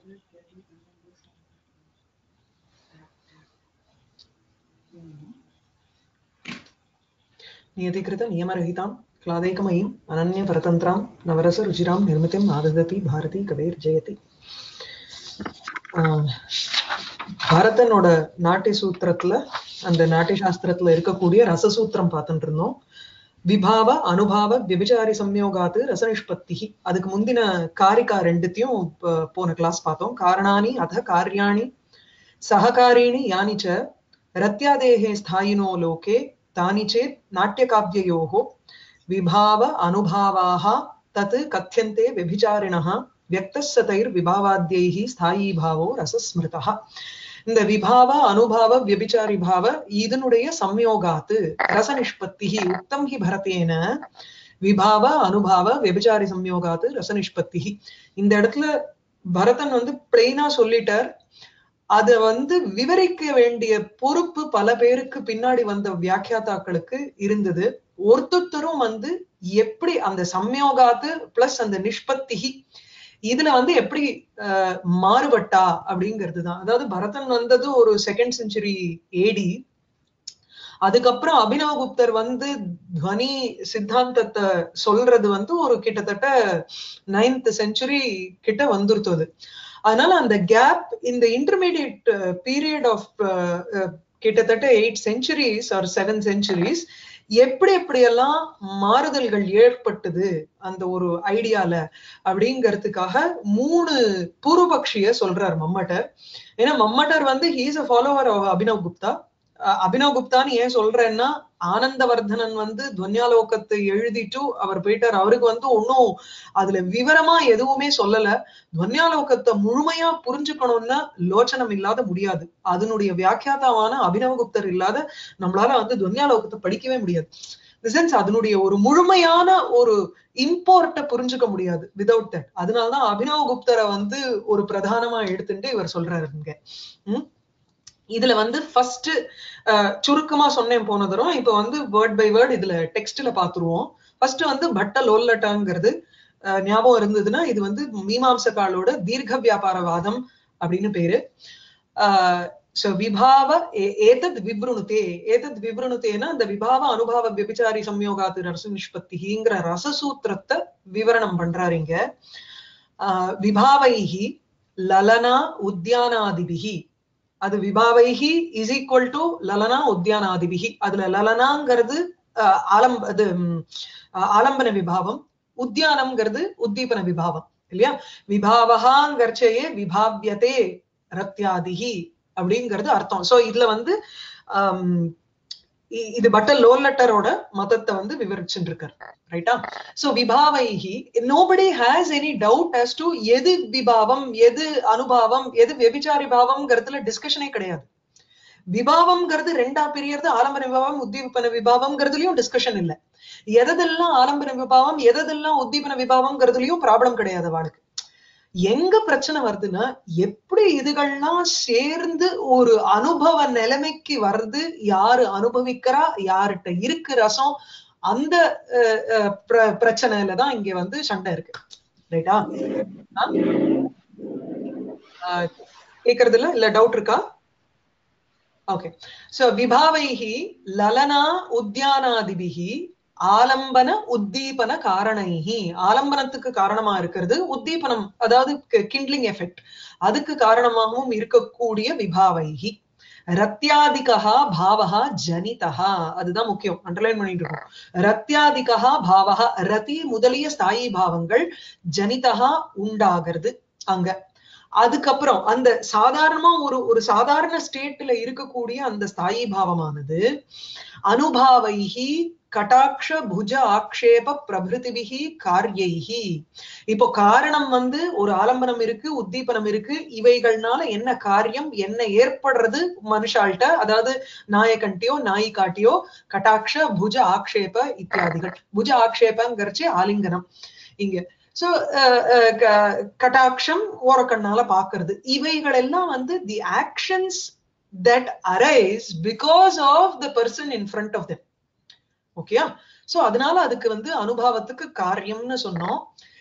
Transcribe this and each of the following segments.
नियतिकृत नियमरहितां क्लादैकमयीम् अनन्यपरतन्त्रां नवरसरुचिरां निर्मितिं आददति भारती कवेर्जयति ஆஹ் பரதனோட நாட்டிய சூத்திரத்துல அந்த நாட்டிய சாஸ்திரத்துல இருக்கக்கூடிய ரசசூத்திரம் பார்த்துட்டு இருந்தோம் விபாவ அனுபாவ விபிச்சாரி சம்யோகாத்து ரசநிஷ்பத்தி அதுக்கு முந்தின காரிகா ரெண்டுத்தையும் ப- போன கிளாஸ் பார்த்தோம் காரணானி அத காரியாணி சககாரீணி யானி ச ரத்யாதேகே ஸ்தாயினோ லோகே தானி சேத் நாட்டியகாவ்யயோः விபாவ அனுபாவாः தத் கத்தியந்தே விபிச்சாரிணः வியக்தசதைர் விபாவாத்யைः ஸ்தாயி பாவோ ரசஸ்மிருதः இந்த விபாவ அனுபாவ வியபிச்சாரி பாவ இதனுடைய சம்யோகாத்து ரச நிஷ்பத்தி உக்தம் ஹி பரதேன விபாவ அனுபாவ வியபிச்சாரி சம்யோகாத்து ரச நிஷ்பத்தி இந்த இடத்துல பரதன் வந்து பிளெயினா சொல்லிட்டார் அத வந்து விவரிக்க வேண்டிய பொறுப்பு பல பேருக்கு பின்னாடி வந்த வியாக்கியாத்தாக்களுக்கு இருந்தது ஒருத்தரும் வந்து எப்படி அந்த சம்யோகாத்து பிளஸ் அந்த நிஷ்பத்திகி இதுல வந்து எப்படி அஹ், மாறுபட்டா அப்படிங்கிறது தான் அதாவது பரதன் வந்தது ஒரு செகண்ட் செஞ்சுரி ஏடி அதுக்கப்புறம் அபினவகுப்தர் வந்து துவனி சித்தாந்தத்தை சொல்றது வந்து ஒரு கிட்டத்தட்ட நைன்த் செஞ்சுரி கிட்ட வந்துருத்தது அதனால அந்த கேப் இந்த இன்டர்மீடியட் பீரியட் ஆஃப் கிட்டத்தட்ட eight centuries or seven centuries எப்படி எப்படியெல்லாம் மாறுதல்கள் ஏற்பட்டது அந்த ஒரு ஐடியால அப்படிங்கிறதுக்காக மூணு பூர்வபக்ஷிய சொல்றார் மம்மட்டர் ஏன்னா மம்மட்டர் வந்து he's a follower of Abhinav Gupta ah Abhinav குப்தான்னு ஏன் சொல்றேன்னா ஆனந்தவர்தனன் வந்து துவன்யாலோகத்தை எழுதிட்டு அவர் போயிட்டார் அவருக்கு வந்து ஒன்னும் அதுல விவரமா எதுவுமே சொல்லல துவன்யாலோகத்தை முழுமையா புரிஞ்சுக்கணும்னா லோச்சனம் இல்லாத முடியாது அதனுடைய வியாக்கியாதாவான அபினவகுப்தர் இல்லாத நம்மளால வந்து துவன்யாலோகத்தை படிக்கவே முடியாது இந்த சென்ஸ் அதனுடைய ஒரு முழுமையான ஒரு இம்போர்ட்ட புரிஞ்சுக்க முடியாது விதவுட் தட் அதனாலதான் அபினவகுப்தரை வந்து ஒரு பிரதானமா எடுத்துட்டு இவர் சொல்றாரு இங்க உம் இதுல வந்து ஃபர்ஸ்ட் சுருக்கமா சொன்னேன் போன தரம் இப்ப வந்து வேர்ட் பை வேர்ட் இதுல டெக்ஸ்ட்ல பாத்துருவோம் ஃபர்ஸ்ட் வந்து பட்ட லோல்லட்டாங்கிறது அஹ், ஞாபகம் இருந்ததுன்னா இது வந்து மீமாம்சகாலோட தீர்க்க வியாபாரவாதம் அப்படின்னு பேரு சோ விபாவ ஏ- ஏதத் விவ்ருணுதே ஏதத் விவ்ருணுதேனா அந்த விபாவ அனுபாவ விபிச்சாரி சம்யோகாத்து ரச நிஷ்பத்திங்கிற ரசசூத்திரத்தை விவரணம் பண்றாரு இங்க ஆஹ் விபாவைஹி லலனா உத்யானாதிபிகி அது விபாவைஹி இஸ் ஈக்குவல் டு லலனா உத்யானாதிபிகி அதுல லலனாங்கிறது ஆஹ் ஆலம் அது ம், ஆஹ் ஆலம்பன விபாவம் உத்யானம்ங்கிறது உத்தீபன விபாவம் இல்லையா விபாவகாங்கர்ச்சையே விபாவியதே ரத்யாதிகி அப்படிங்கிறது அர்த்தம் சோ இதுல வந்து ஆம், இ- இது பட்டல் லோ லெட்டரோட மதத்தை வந்து விவரிச்சுட்டு இருக்காரு ரைட்டா சோ விபாவைஹி nobody has any doubt as to எது விபாவம் எது அனுபாவம் எது வெபிச்சாரி பாவம்ங்கிறதுல டிஸ்கஷனே கிடையாது விபாவம்ங்கிறது ரெண்டா பிரியறது ஆலம்பன விபாவம் உத்தீபன விபாவம்ங்கிறதுலயும் டிஸ்கஷன் இல்ல எதெல்லாம் ஆலம்பன விபாவம் எதெல்லாம் உத்தீபன விபாவம்ங்கிறதுலயும் ப்ராப்ளம் கிடையாது அவளுக்கு எங்க பிரச்சனை வருதுன்னா எப்படி இதுகள்லாம் சேர்ந்து ஒரு அனுபவ நிலைமைக்கு வருது யாரு அனுபவிக்கிறா யார்கிட்ட இருக்கு ரசம் அந்த அஹ், அஹ், பிர- பிரச்சனையில தான் இங்க வந்து சண்டை இருக்கு ரைட்டா கேக்குறது இல்ல இல்ல டவுட் இருக்கா ஓகே சோ விபாவைஹி லலனா உத்யானாதிபிஹி ஆலம்பன உத்தீபன காரணைஹி ஆலம்பனத்துக்கு காரணமா இருக்கிறது உத்தீபனம் அதாவது கிண்ட்லிங் எஃபெக்ட் அதுக்கு காரணமாகவும் இருக்கக்கூடிய விபாவைஹி ரத்யாதிகா பாவகா ஜனிதா அதுதான் முக்கியம் அண்டர்லைன் பண்ணிட்டு இருக்கோம் ரத்யாதிகா பாவகா ரதி முதலிய ஸ்தாயி பாவங்கள் ஜனிதா உண்டாகிறது அங்க அதுக்கப்புறம் அந்த சாதாரணமா ஒரு ஒரு சாதாரண ஸ்டேட்ல இருக்கக்கூடிய அந்த ஸ்தாயி பாவமானது அனுபாவைஹி கட்டாட்ச புஜ ஆக்ஷேப பிரபிருதிபிகி காரியைஹி இப்போ காரணம் வந்து ஒரு ஆலம்பனம் இருக்கு உத்தீபனம் இருக்கு இவைகள்னால என்ன காரியம் என்ன ஏற்படுறது மனுஷால்கிட்ட அதாவது நாயகன்ட்டியோ நாயிகாட்டியோ கட்டாட்ச புஜ ஆக்ஷேப இத்தியாதிகள் புஜ ஆக்ஷேபங்கிறச்சு ஆலிங்கனம் இங்க சோ கட்டாட்சம் ஓரக்கண்ணால பாக்குறது இவைகள் எல்லாம் வந்து the actions that arise because of the person in front of them ஓகேயா சோ அதனால அதுக்கு வந்து அனுபவத்துக்கு காரியம்னு சொன்னோம்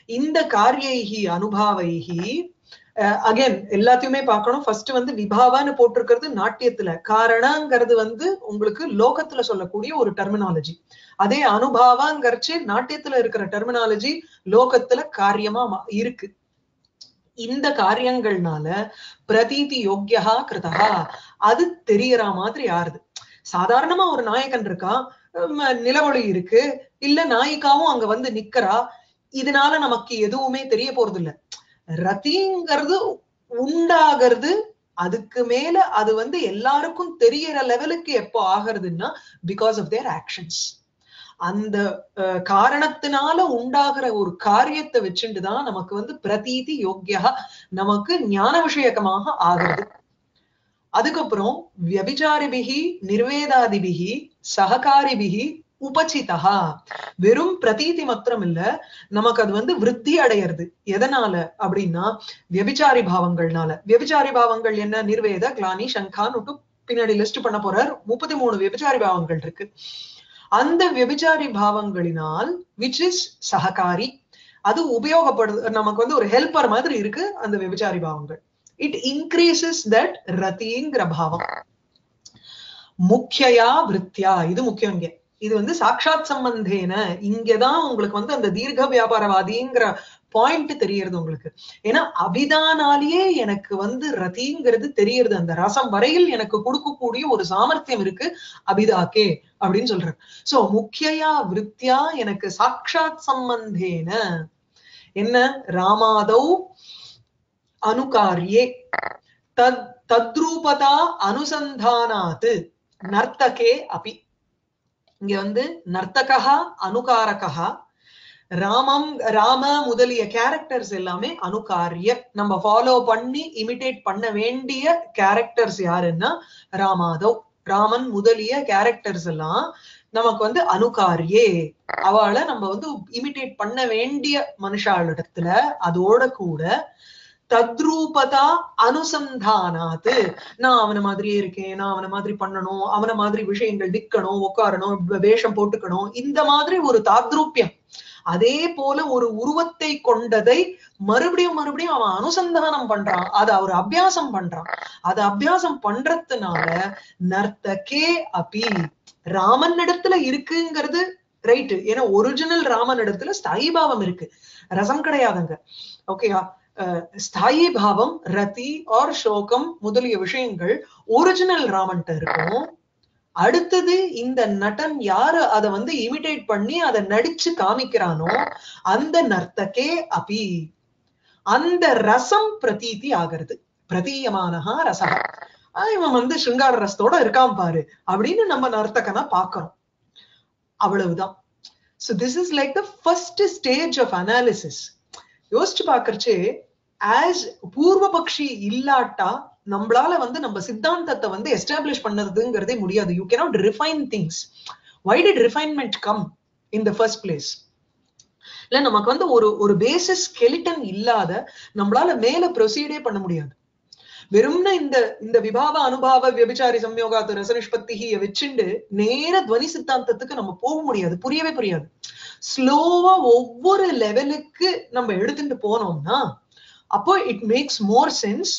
இந்த காரியைகி அனுபாவைகி அகைன் எல்லாத்தையுமே பார்க்கணும் ஃபர்ஸ்ட் வந்து விபாவான்னு போட்டிருக்கிறது நாட்டியத்துல காரணங்கிறது வந்து உங்களுக்கு லோகத்துல சொல்லக்கூடிய ஒரு டெர்மினாலஜி அதே அனுபாவாங்கிறச்சு நாட்டியத்துல இருக்கிற டெர்மினாலஜி லோகத்துல காரியமா மா- இருக்கு இந்த காரியங்கள்னால பிரதீதி யோக்கியா கிருதா அது தெரியற மாதிரி ஆறுது சாதாரணமா ஒரு நாயகன் இருக்கா ஹம், நிலவொளி இருக்கு இல்ல நாயிகாவும் அங்க வந்து நிக்கிறா இதனால நமக்கு எதுவுமே தெரிய போறது இல்ல ரதிங்கிறது உண்டாகிறது அதுக்கு மேல அது வந்து எல்லாருக்கும் தெரியற லெவலுக்கு எப்போ ஆகிறதுன்னா பிகாஸ் ஆஃப் தேர் ஆக்ஷன்ஸ் அந்த அஹ், காரணத்தினால உண்டாகிற ஒரு காரியத்தை வச்சுட்டு தான் நமக்கு வந்து பிரதீதி யோக்கியா நமக்கு ஞான விஷயகமாக ஆகிறது அதுக்கப்புறம் வியபிச்சாரிபிகி நிர்வேதாதிபிகி சககாரிபிகி உபசிதா வெறும் பிரதீதி மாத்திரம் இல்ல நமக்கு அது வந்து விருத்தி அடையிறது எதனால அப்படின்னா வியபிச்சாரி பாவங்கள்னால வியபிச்சாரி பாவங்கள் என்ன நிர்வேத கிளானி சங்கான்னு பின்னாடி லிஸ்ட் பண்ண போறார் முப்பத்தி மூணு வியபிச்சாரி பாவங்கள் இருக்கு அந்த வியபிச்சாரி பாவங்களினால் விச் இஸ் சககாரி அது உபயோகப்படுது நமக்கு வந்து ஒரு ஹெல்ப்பர் மாதிரி இருக்கு அந்த விபச்சாரி பாவங்கள் இட் இன்க்ரீசஸ் தட் ரத்திங்கிற பாவம் முக்கியா விருத்தியா இது முக்கியம் இங்க இது வந்து சாட்சாத் சம்பந்தேன இங்கதான் உங்களுக்கு வந்து அந்த தீர்க்க வியாபாரவாதிங்கிற பாயிண்ட் தெரியறது உங்களுக்கு ஏன்னா அபிதானாலேயே எனக்கு வந்து ரதிங்கிறது தெரியறது அந்த ரசம் வரையில் எனக்கு கொடுக்கக்கூடிய ஒரு சாமர்த்தியம் இருக்கு அபிதாக்கே அப்படின்னு சொல்றாரு சோ முக்கியா விருத்தியா எனக்கு சாட்சாத் சம்பந்தேன என்ன ராமாதௌ அனுகாரியே தத் தத்ரூபதா அனுசந்தானாத் நர்த்தகே அபி இங்க வந்து நர்த்தகா அனுகாரகா ராமம் ராம முதலிய கேரக்டர்ஸ் எல்லாமே அனுகாரிய நம்ம ஃபாலோ பண்ணி இமிடேட் பண்ண வேண்டிய கேரக்டர்ஸ் யாருன்னா ராமாதவ் ராமன் முதலிய கேரக்டர்ஸ் எல்லாம் நமக்கு வந்து அனுகாரியே அவளை நம்ம வந்து இமிடேட் பண்ண வேண்டிய மனுஷாளிடத்துல அதோட கூட தத்ரூபதா அனுசந்தானாத்து நான் அவன மாதிரியே இருக்கேன் நான் அவன மாதிரி பண்ணணும் அவன மாதிரி விஷயங்கள் நிக்கணும் உட்காரணும் வேஷம் போட்டுக்கணும் இந்த மாதிரி ஒரு தாத்ரூப்பியம் அதே போல ஒரு உருவத்தை கொண்டதை மறுபடியும் மறுபடியும் அவன் அனுசந்தானம் பண்றான் அதை அவர் அபியாசம் பண்றான் அதை அபியாசம் பண்றதுனால நர்த்தகே அபி ராமன் இடத்துல இருக்குங்கிறது ரைட்டு ஏன்னா ஒரிஜினல் ராமன் இடத்துல ஸ்தாயி பாவம் இருக்கு ரசம் கிடையாதுங்க ஓகேயா ஸ்தாயி பாவம் ரதி ஆர் சோகம் முதலிய விஷயங்கள் ஒரிஜினல் ராமன்ட்ட இருக்கும் அடுத்தது இந்த நடன் யாரு அதை வந்து இமிடேட் பண்ணி அதை நடிச்சு காமிக்கிறானோ அந்த நர்த்தகே அபி அந்த ரசம் பிரதீதி ஆகிறது பிரதீயமானஹா ரசகா இவன் வந்து சிங்கார ரசத்தோட இருக்கான் பாரு அப்படின்னு நம்ம நர்த்தகனா பாக்குறோம் அவ்வளவுதான் so this is like the first stage of analysis யோசிச்சு பாக்குறச்சே ஆஸ் பூர்வபக்ஷி இல்லாட்டா நம்மளால வந்து நம்ம சித்தாந்தத்தை வந்து எஸ்டாப்ளிஷ் பண்ணதுங்கிறதே முடியாது you cannot refine things why did refinement come in the first place இல்ல நமக்கு வந்து ஒரு ஒரு பேசிஸ் ஸ்கெலிட்டன் இல்லாத நம்மளால மேல ப்ரொசீடே பண்ண முடியாது வெறும்னா இந்த இந்த விபாவ அனுபாவ வியபிச்சாரி சம்யோகாத்து ரசனிஷ்பத்திகிய வச்சுண்டு நேர துவனி சித்தாந்தத்துக்கு நம்ம போக முடியாது புரியவே புரியாது ஸ்லோவா ஒவ்வொரு லெவலுக்கு நம்ம எடுத்துட்டு போனோம்னா அப்போ it makes more sense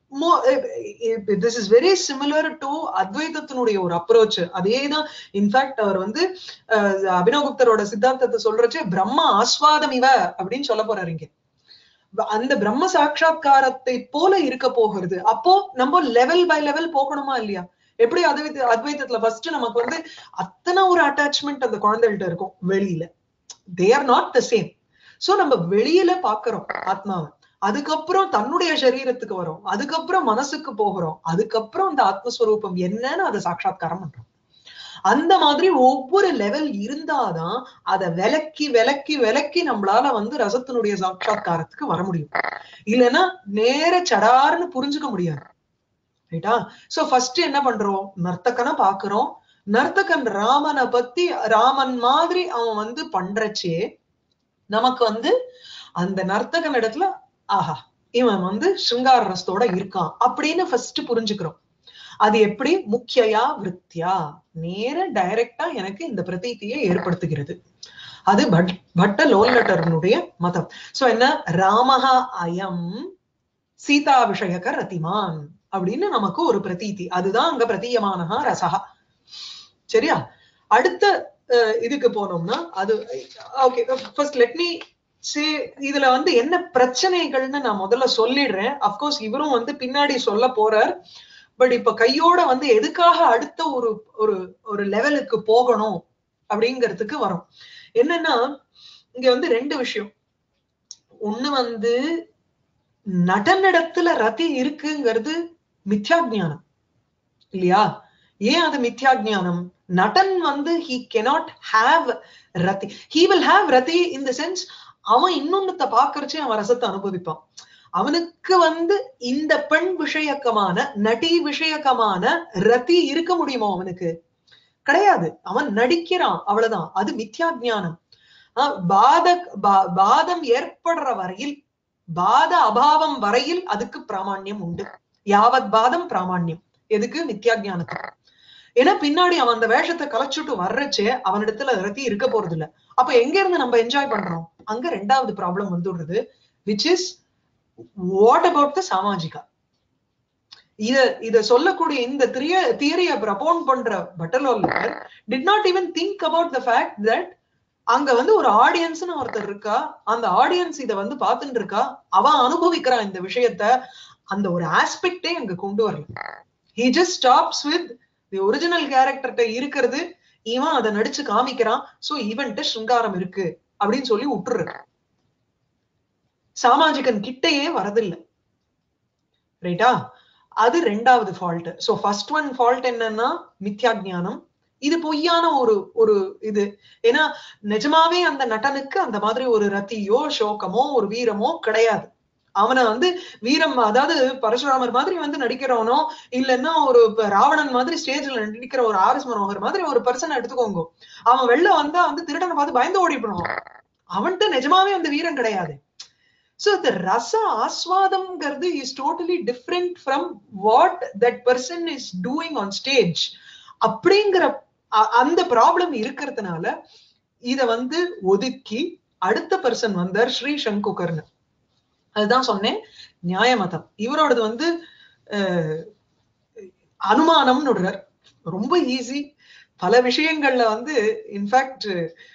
this is very similar to அத்வைதத்தினுடைய ஒரு அப்ரோச் அதேதான் இன்ஃபேக்ட் அவர் வந்து அபினவகுப்தரோட சித்தாந்தத்தை சொல்றச்சு பிரம்ம ஆஸ்வாதம் இவ அப்படின்னு சொல்ல போறாரு இங்க அந்த பிரம்ம சாட்சா்காரத்தை போல இருக்க போகிறது அப்போ நம்ம லெவல் பை லெவல் போகணுமா இல்லையா எப்படி அத்வைத அத்வைத்தத்துல ஃபர்ஸ்ட் நமக்கு வந்து அத்தனை ஒரு அட்டாச்மெண்ட் அந்த குழந்தைகிட்ட இருக்கும் வெளியில they are not the same so நம்ம வெளியில பாக்குறோம் ஆத்மாவை அதுக்கப்புறம் தன்னுடைய சரீரத்துக்கு வரும் அதுக்கப்புறம் மனசுக்கு போகிறோம் அதுக்கப்புறம் அந்த ஆத்மஸ்வரூபம் என்னன்னு அதை சாட்சா்காரம் பண்றோம் அந்த மாதிரி ஒவ்வொரு லெவல் இருந்தாதான் அதை விலக்கி விலக்கி விலக்கி நம்மளால வந்து ரசத்தினுடைய சாட்சா்காரத்துக்கு வர முடியும் இல்லைன்னா நேர சடார்னு புரிஞ்சுக்க முடியாது ரைட்டா சோ ஃபர்ஸ்ட் என்ன பண்றோம் நர்த்தகனை பாக்குறோம் நர்த்தகன் ராமனை பத்தி ராமன் மாதிரி அவன் வந்து பண்றச்சே நமக்கு வந்து அந்த நர்த்தகன் இடத்துல ஆஹா இவன் வந்து சிங்கார ரசத்தோட இருக்கான் அப்படின்னு ஃபர்ஸ்ட் புரிஞ்சுக்கிறோம் அது எப்படி முக்கியா விருத்தியா நேர டைரக்டா எனக்கு இந்த பிரதீத்தியை ஏற்படுத்துகிறது அது பட் பட்ட லோல்லட்டர்னுடைய மதம் சோ என்ன ராமஹா அயம் சீதா விஷயக ரதிமான் அப்படின்னு நமக்கு ஒரு பிரதீதி அதுதான் அங்க பிரதீயமானஹா ரசஹா சரியா அடுத்த அஹ், இதுக்கு போனோம்னா அது okay first let me say இதுல வந்து என்ன பிரச்சனைகள்னு நான் முதல்ல சொல்லிடுறேன் அப்கோர்ஸ் இவரும் வந்து பின்னாடி சொல்ல போறார் பட் இப்ப கையோட வந்து எதுக்காக அடுத்த ஒரு ஒரு ஒரு லெவலுக்கு போகணும் அப்படிங்கிறதுக்கு வரும் என்னன்னா இங்க வந்து ரெண்டு விஷயம் ஒண்ணு வந்து நடனிடத்துல ரதி இருக்குங்கிறது மித்யா ஞானம் இல்லையா ஏன் அது மித்யா ஞானம் நடன் வந்து ஹி கெனாட் ஹாவ் ரதி ஹி வில் ஹாவ் ரதி இன் த சென்ஸ் அவன் இன்னொன்னத்தை பாக்குறச்சே அவன் ரசத்தை அனுபவிப்பான் அவனுக்கு வந்து இந்த பெண் விஷயக்கமான நடி விஷயக்கமான ரதி இருக்க முடியுமோ அவனுக்கு கிடையாது அவன் நடிக்கிறான் அவ்வளவுதான் அது மித்யா ஞானம் ஆஹ் பாத பா- பாதம் ஏற்படுற வரையில் பாத அபாவம் வரையில் அதுக்கு பிராமாண்யம் உண்டு யாவத் பாதம் பிராமாண்யம் எதுக்கு மித்யா ஞானத்துக்கு ஏன்னா பின்னாடி அவன் அந்த வேஷத்தை கலைச்சுட்டு வர்றச்சே அவனிடத்துல ரத்தி இருக்க போறது இல்ல அப்ப எங்க இருந்து நம்ம என்ஜாய் பண்றோம் அங்க ரெண்டாவது ப்ராப்ளம் வந்துடுறது which is what about the சாமாஜிகா இத இத சொல்லக்கூடிய இந்த திரிய தியரிய ப்ரப்போன் பண்ற பட்டலோல்லர் did not even think about the fact that அங்க வந்து ஒரு ஆடியன்ஸ்னு ஒருத்தர் இருக்கா அந்த ஆடியன்ஸ் இத வந்து பார்த்துட்டு இருக்கா அவன் அனுபவிக்கிறான் இந்த விஷயத்த அந்த ஒரு ஆஸ்பெக்டே அங்க கொண்டு வரல he just stops with the original கேரக்டர்கிட்ட இருக்கிறது இவன் அதை நடிச்சு காமிக்கிறான் சோ இவன்ட்ட சிருங்காரம் இருக்கு அப்படின்னு சொல்லி விட்டுரு சாமாஜிகன் கிட்டையே வரதில்லை ரைட்டா அது ரெண்டாவது fault so first one fault என்னன்னா மித்யா ஞானம் இது பொய்யான ஒரு ஒரு இது ஏன்னா நிஜமாவே அந்த நடனுக்கு அந்த மாதிரி ஒரு ரத்தியோ சோகமோ ஒரு வீரமோ கிடையாது அவனை வந்து வீரம் அதாவது பரசுராமர் மாதிரி வந்து நடிக்கிறவனோ இல்லைன்னா ஒரு இப்ப ராவணன் மாதிரி ஸ்டேஜ்ல நடிக்கிற ஒரு ஆர் எஸ் மனோகர் மாதிரி ஒரு பர்சனை எடுத்துக்கோங்க அவன் வெளில வந்தா வந்து திருடனை பார்த்து பயந்து ஓடிப்படுவான் அவன்கிட்ட நிஜமாவே அந்த வீரம் கிடையாது சோ இந்த ரச ஆஸ்வாதம்ங்கிறது is totally different from what that person is doing on stage அப்படிங்கிற அ- அந்த ப்ராப்ளம் இருக்கிறதுனால இத வந்து ஒதுக்கி அடுத்த பர்சன் வந்தார் ஸ்ரீ சங்குகர்னு அதுதான் சொன்னேன் நியாயமதம் இவரோடது வந்து அஹ், அனுமானம்னு விடுறார் ரொம்ப ஈஸி பல விஷயங்கள்ல வந்து இன்ஃபேக்ட்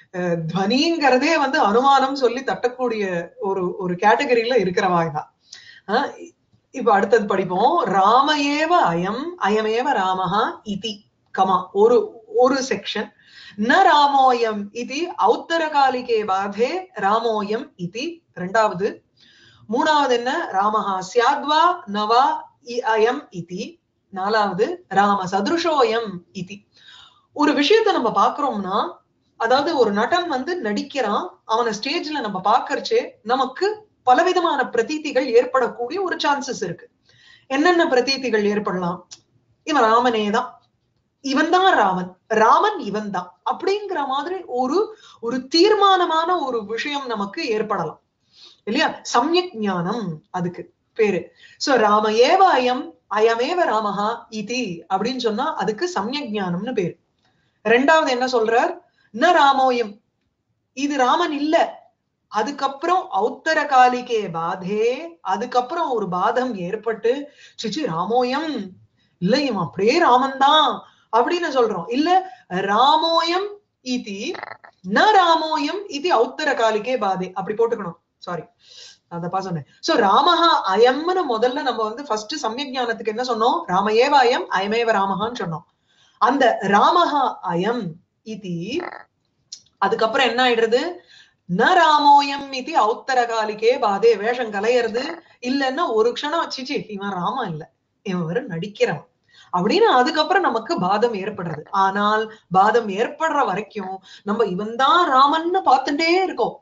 துவனிங்கிறதே வந்து அனுமானம் சொல்லி தட்டக்கூடிய ஒரு ஒரு கேட்டகரியில இருக்கிறவாய் தான் ஆஹ் இப்ப அடுத்தது படிப்போம் ராமயேவ அயம் அயமேவ ராமஹா இதி கமா ஒரு ஒரு செக்ஷன் ந ராமோயம் இது ஔத்தரகாலிகே பாதே ராமோயம் இது ரெண்டாவது மூணாவது என்ன ராமஹா சியாத்வா நவா இ- அயம் இதி நாலாவது ராம சதுருஷோயம் இதி ஒரு விஷயத்த நம்ம பாக்குறோம்னா அதாவது ஒரு நடன் வந்து நடிக்கிறான் அவனை ஸ்டேஜ்ல நம்ம பாக்கறச்சே நமக்கு பலவிதமான பிரதீதிகள் ஏற்படக்கூடிய ஒரு சான்சஸ் இருக்கு என்னென்ன பிரதீதிகள் ஏற்படலாம் இவன் ராமனே தான் இவன் தான் ராமன் ராமன் இவன் தான் அப்படிங்கிற மாதிரி ஒரு ஒரு தீர்மானமான ஒரு விஷயம் நமக்கு ஏற்படலாம் இல்லையா சம்யக் ஞானம் அதுக்கு பேரு சோ ராம ஏவ அயம் அயமேவ ராமஹா இதி அப்படின்னு சொன்னா அதுக்கு சம்யக் ஞானம்னு பேரு ரெண்டாவது என்ன சொல்றார் ந ராமோயம் இது ராமன் இல்ல அதுக்கப்புறம் ஔத்தர காலிகே பாதே அதுக்கப்புறம் ஒரு பாதம் ஏற்பட்டு சிச்சி ராமோயம் இல்ல இவன் அப்படியே ராமன் தான் அப்படின்னு சொல்றோம் இல்ல ராமோயம் இதி ந ராமோயம் இது ஔத்தர காலிகே பாதே அப்படி போட்டுக்கணும் சாரி அதப்பா சொன்னேன் சோ ராமஹா அயம்னு முதல்ல நம்ம வந்து ஃபர்ஸ்ட் சமயக் ஞானத்துக்கு என்ன சொன்னோம் ராமயேவ அயம் அயமேவ ராமஹான்னு சொன்னோம் அந்த ராமஹா அயம் இது அதுக்கப்புறம் என்ன ஆயிடுறது ந ராமோயம் இது ஔத்தரகாலிக்கே பாதே வேஷம் கலையிறது இல்லைன்னா ஒரு க்ஷணம் சிச்சி இவன் ராமன் இல்ல இவன் வெறும் நடிக்கிறவன் அப்படின்னு அதுக்கப்புறம் நமக்கு பாதம் ஏற்படுறது ஆனால் பாதம் ஏற்படுற வரைக்கும் நம்ம இவன் தான் ராமன்னு பார்த்துட்டே இருக்கோம்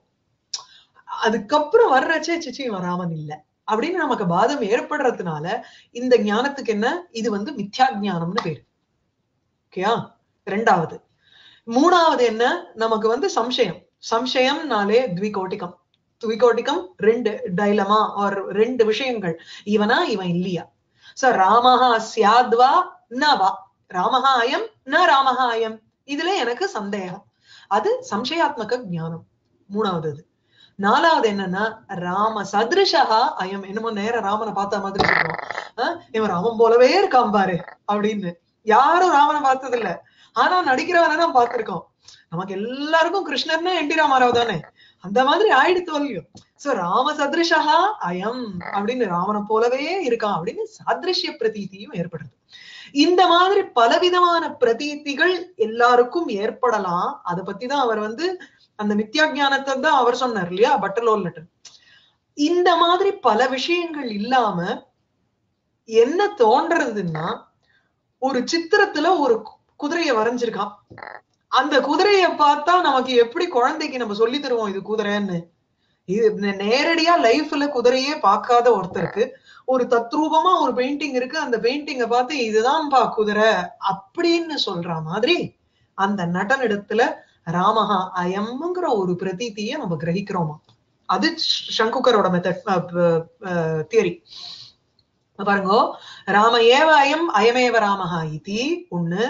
அதுக்கப்புறம் வர்றச்சே சிச்சி இவன் ராமன் இல்ல அப்படின்னு நமக்கு பாதம் ஏற்படுறதுனால இந்த ஞானத்துக்கு என்ன இது வந்து மித்யா ஞானம்னு பேரு ஓகேயா ரெண்டாவது மூணாவது என்ன நமக்கு வந்து சம்சயம் சம்சயம்னாலே த்விகோட்டிகம் த்விகோட்டிகம் ரெண்டு டைலமா ஆர் ரெண்டு விஷயங்கள் இவனா இவன் இல்லையா சோ ராமஹா சியாத்வா ந வா ராமஹா அயம் ந ராமஹா அயம் இதுல எனக்கு சந்தேகம் அது சம்சயாத்மக ஞானம் மூணாவது அது நாலாவது என்னன்னா ராம சதிருஷா அயம் என்னமோ நேர ராமனை பார்த்த மாதிரி சொல்றோம் ஆஹ் இவன் ராமன் போலவே இருக்கான் பாரு அப்படின்னு யாரும் ராமனை பார்த்தது இல்ல ஆனா நடிக்கிறவனை தான் பார்த்திருக்கோம் நமக்கு எல்லாருக்கும் கிருஷ்ணர்னா என் டி ராமாராவ் தானே அந்த மாதிரி ஆயிடுத்து இல்லையோ சோ ராம சதிருஷா அயம் அப்படின்னு ராமனை போலவே இருக்கான் அப்படின்னு சாதிருஷ்ய பிரதீதியும் ஏற்படுது இந்த மாதிரி பலவிதமான பிரதீதிகள் எல்லாருக்கும் ஏற்படலாம் அதை பத்தி தான் அவர் வந்து அந்த மித்யா ஞானத்தை தான் அவர் சொன்னார் இல்லையா பட்டலோல் லெட்டர் இந்த மாதிரி பல விஷயங்கள் இல்லாம என்ன தோன்றதுன்னா ஒரு சித்திரத்துல ஒரு குதிரையை வரைஞ்சிருக்கான் அந்த குதிரைய பார்த்தா நமக்கு எப்படி குழந்தைக்கு நம்ம சொல்லி தருவோம் இது குதிரைன்னு இது நேரடியா லைஃப்ல குதிரையே பார்க்காத ஒருத்தருக்கு ஒரு தத்ரூபமா ஒரு பெயிண்டிங் இருக்கு அந்த பெயிண்டிங்க பார்த்து இதுதான்ப்பா குதிரை அப்படின்னு சொல்ற மாதிரி அந்த நடனிடத்துல ராமஹா அயம்ங்கிற ஒரு பிரதீதியை நம்ம கிரகிக்கிறோமா அது சங்குக்கரோட மெத்தட் தியரி பாருங்க ராம ஏவ அயம் அயமேவ ராமஹா இதி ஒண்ணு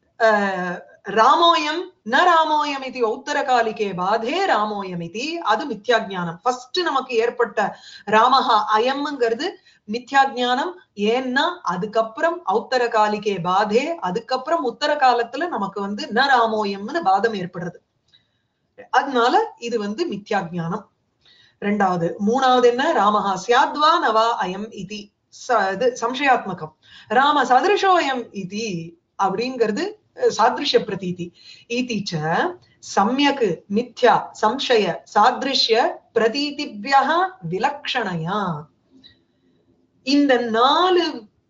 ராமோயம் ந ராமோயம் இது உத்தரகாலிகே பாதே ராமோயம் இது அது மித்யா ஜானம் ஃபர்ஸ்ட் நமக்கு ஏற்பட்ட ராமஹா அயம்ங்கிறது மித்யா ஜானம் ஏன்னா அதுக்கப்புறம் ஔத்தர காலிகே பாதே அதுக்கப்புறம் உத்தர காலத்துல நமக்கு வந்து ந ராமோயம்னு பாதம் ஏற்படுறது அதனால இது வந்து மித்யா ஜானம் ரெண்டாவது மூணாவது என்ன ராமஹா சியாத்வா நவா அயம் இதி இது சம்சயாத்மகம் ராம சதிருஷோயம் இதி அப்படிங்கிறது சாதிருஷ்ய பிரதீதி ஈதிச்ச சமயக் மித்யா சம்சய சாதிருஷ்ய பிரதீதிபியா விலக்ஷணையா இந்த நாலு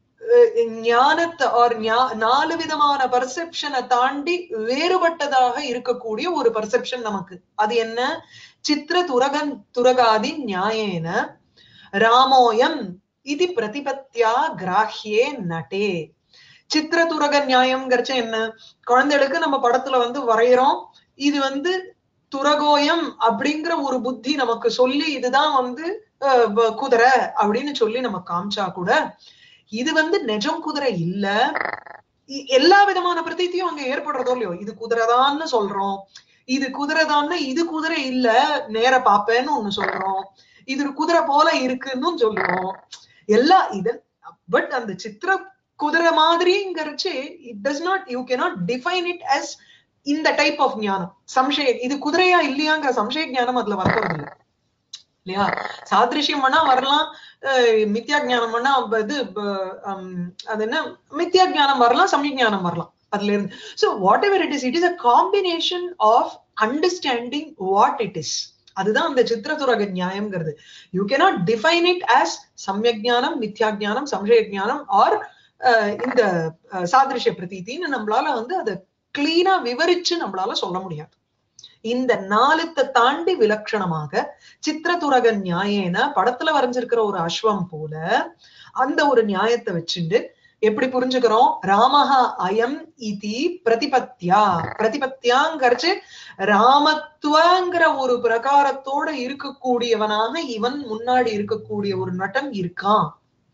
ஞானத்தை ஆர் நாலு விதமான பர்செப்ஷனை தாண்டி வேறுபட்டதாக இருக்கக்கூடிய ஒரு பர்செப்ஷன் நமக்கு அது என்ன சித்திர துரகன் துரகாதி நியாயேன ராமோயம் இது பிரதிபத்தியா கிராஹ்யே நட்டே சித்திரதுரக நியாயம்ங்கிறச்ச என்ன குழந்தைகளுக்கு நம்ம படத்துல வந்து வரைகிறோம் இது வந்து துரகோயம் அப்படிங்கிற ஒரு புத்தி நமக்கு சொல்லி இதுதான் வந்து குதிரை அப்படின்னு சொல்லி நம்ம காமிச்சா கூட இது வந்து நெஜம் குதிரை இல்ல எல்லா விதமான பிரதீத்தியும் அங்க ஏற்படுறதோ இல்லையோ இது குதிரைதான்னு சொல்றோம் இது குதிரைதான்னு இது குதிரை இல்ல நேர பாப்பேன்னு ஒண்ணு சொல்றோம் இது குதிரை போல இருக்குன்னு சொல்லுவோம் எல்லா இது பட் அந்த சித்திர குதிரை மாதிரிங்கிறச்சு it does not you cannot define it as இந்த டைப் ஆஃப் ஞானம் சம்சய இது குதிரையா இல்லையாங்கிற சம்சய ஞானம் அதுல வரப்போறது இல்லை இல்லையா சாதிருஷ்யம் வேணா வரலாம் மித்யா ஜானம் வேணா இது அது என்ன மித்யா ஜானம் வரலாம் சமய ஜானம் வரலாம் அதுல இருந்து whatever it is it is a combination of understanding what it is அதுதான் அந்த சித்திரதுரக நியாயம்ங்கிறது you cannot define it as சமயக் ஜானம் மித்யா ஜானம் சம்சய ஜானம் ஆர் இந்த சாதிருஷ்ய பிரதீத்தின்னு நம்மளால வந்து அதை கிளீனா விவரிச்சு நம்மளால சொல்ல முடியாது இந்த நாலுத்தை தாண்டி விலட்சணமாக சித்திரதுரக நியாயேன படத்துல வரைஞ்சிருக்கிற ஒரு அஸ்வம் போல அந்த ஒரு நியாயத்தை வச்சுண்டு எப்படி புரிஞ்சுக்கிறோம் ராமஹா அயம் இதி பிரதிபத்தியா பிரதிபத்தியாங்கிறச்சு ராமத்துவங்கிற ஒரு பிரகாரத்தோட இருக்கக்கூடியவனாக இவன் முன்னாடி இருக்கக்கூடிய ஒரு நட்டன் இருக்கான்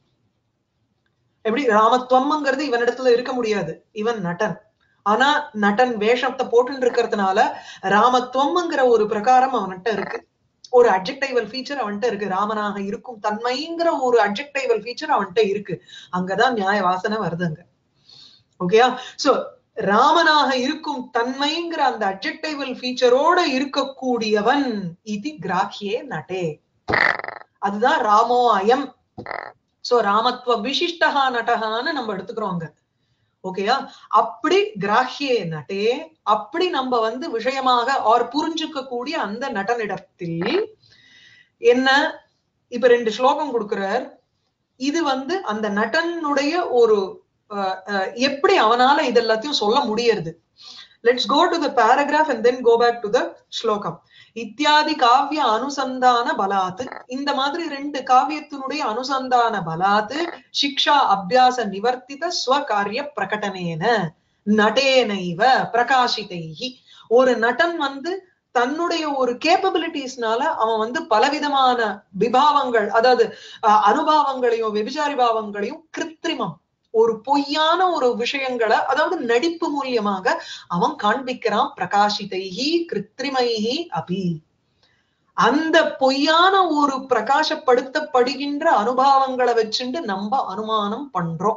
எப்படி ராமத்துவம்ங்கிறது இவனிடத்துல இருக்க முடியாது இவன் நட்டன் ஆனா நட்டன் வேஷத்தை போட்டு இருக்கிறதுனால ராமத்துவம்ங்கிற ஒரு பிரகாரம் அவன்கிட்ட இருக்கு ஒரு அப்ஜெக்டைவல் ஃபீச்சர் அவன்கிட்ட இருக்கு ராமனாக இருக்கும் தன்மைங்கிற ஒரு அப்ஜெக்டைவல் ஃபீச்சர் அவன்கிட்ட இருக்கு அங்கதான் நியாய வாசனை வருது அங்க ஓகேயா சோ ராமனாக இருக்கும் தன்மைங்கிற அந்த அப்ஜெக்டைவல் ஃபீச்சரோட இருக்கக்கூடியவன் இது கிராக்கியே நட்டே அதுதான் ராமோ அயம் சோ ராமத்துவ விசிஷ்டகா நட்டகான்னு நம்ம எடுத்துக்கிறோம் அங்க ஓகேயா அப்படி கிராஹியே நட்டே அப்படி நம்ம வந்து விஷயமாக ஆர் புரிஞ்சுக்க கூடிய அந்த நடனிடத்தில் என்ன இப்ப ரெண்டு ஸ்லோகம் கொடுக்கிறார் இது வந்து அந்த நடனுடைய ஒரு எப்படி அவனால இது எல்லாத்தையும் சொல்ல முடியறது let's go to the paragraph and then go back to the ஸ்லோகம் இத்தியாதி காவிய அனுசந்தான பலாத்து இந்த மாதிரி ரெண்டு காவியத்தினுடைய அனுசந்தான பலாத்து சிக்ஷா அபியாச நிவர்த்தித ஸ்வகாரிய பிரகடனேன நடேனைவ பிரகாசிதைகி ஒரு நடன் வந்து தன்னுடைய ஒரு கேப்பபிலிட்டிஸ்னால அவன் வந்து பலவிதமான விபாவங்கள் அதாவது அனுபாவங்களையும் விபிச்சாரி பாவங்களையும் கிருத்திரிமம் ஒரு பொய்யான ஒரு விஷயங்களை அதாவது நடிப்பு மூலியமாக அவன் காண்பிக்கிறான் பிரகாசிதைஹி கிருத்திரிமைஹி அபி அந்த பொய்யான ஒரு பிரகாசப்படுத்தப்படுகின்ற அனுபவங்களை வச்சுட்டு நம்ம அனுமானம் பண்றோம்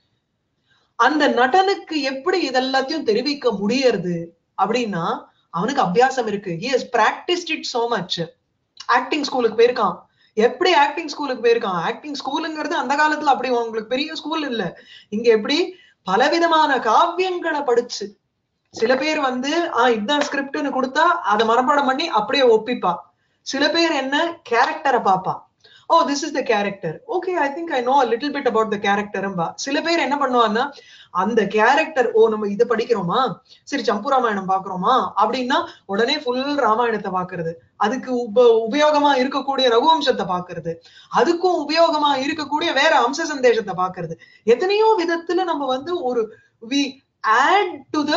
அந்த நடனுக்கு எப்படி இதெல்லாத்தையும் தெரிவிக்க முடியறது அப்படின்னா அவனுக்கு அபியாசம் இருக்கு he has practised it so much acting ஸ்கூலுக்கு போயிருக்கான் எப்படி ஆக்டிங் ஸ்கூலுக்கு போயிருக்கான் ஆக்டிங் ஸ்கூலுங்கிறது அந்த காலத்துல அப்படி உங்களுக்கு பெரிய ஸ்கூல் இல்ல இங்க எப்படி பலவிதமான காவியங்களை படிச்சு சில பேர் வந்து ஆஹ் இதுதான் ஸ்கிரிப்ட்னு கொடுத்தா அதை மனப்பாடம் பண்ணி அப்படியே ஒப்பிப்பா சில பேர் என்ன கேரக்டரை பாப்பா oh this is the character okay I think I know little bit about the கேரக்டரும்பா சில பேர் என்ன பண்ணுவான்னா அந்த கேரக்டர் ஓ நம்ம இதை படிக்கிறோமா சரி சம்பு ராமாயணம் பாக்குறோமா அப்படின்னா உடனே ஃபுல் ராமாயணத்தை பாக்குறது அதுக்கு உப உபயோகமா இருக்கக்கூடிய ரகுவம்சத்தை பாக்குறது அதுக்கும் உபயோகமா இருக்கக்கூடிய வேற அம்ச சந்தேஷத்தை பாக்குறது எத்தனையோ விதத்துல நம்ம வந்து ஒரு we add to the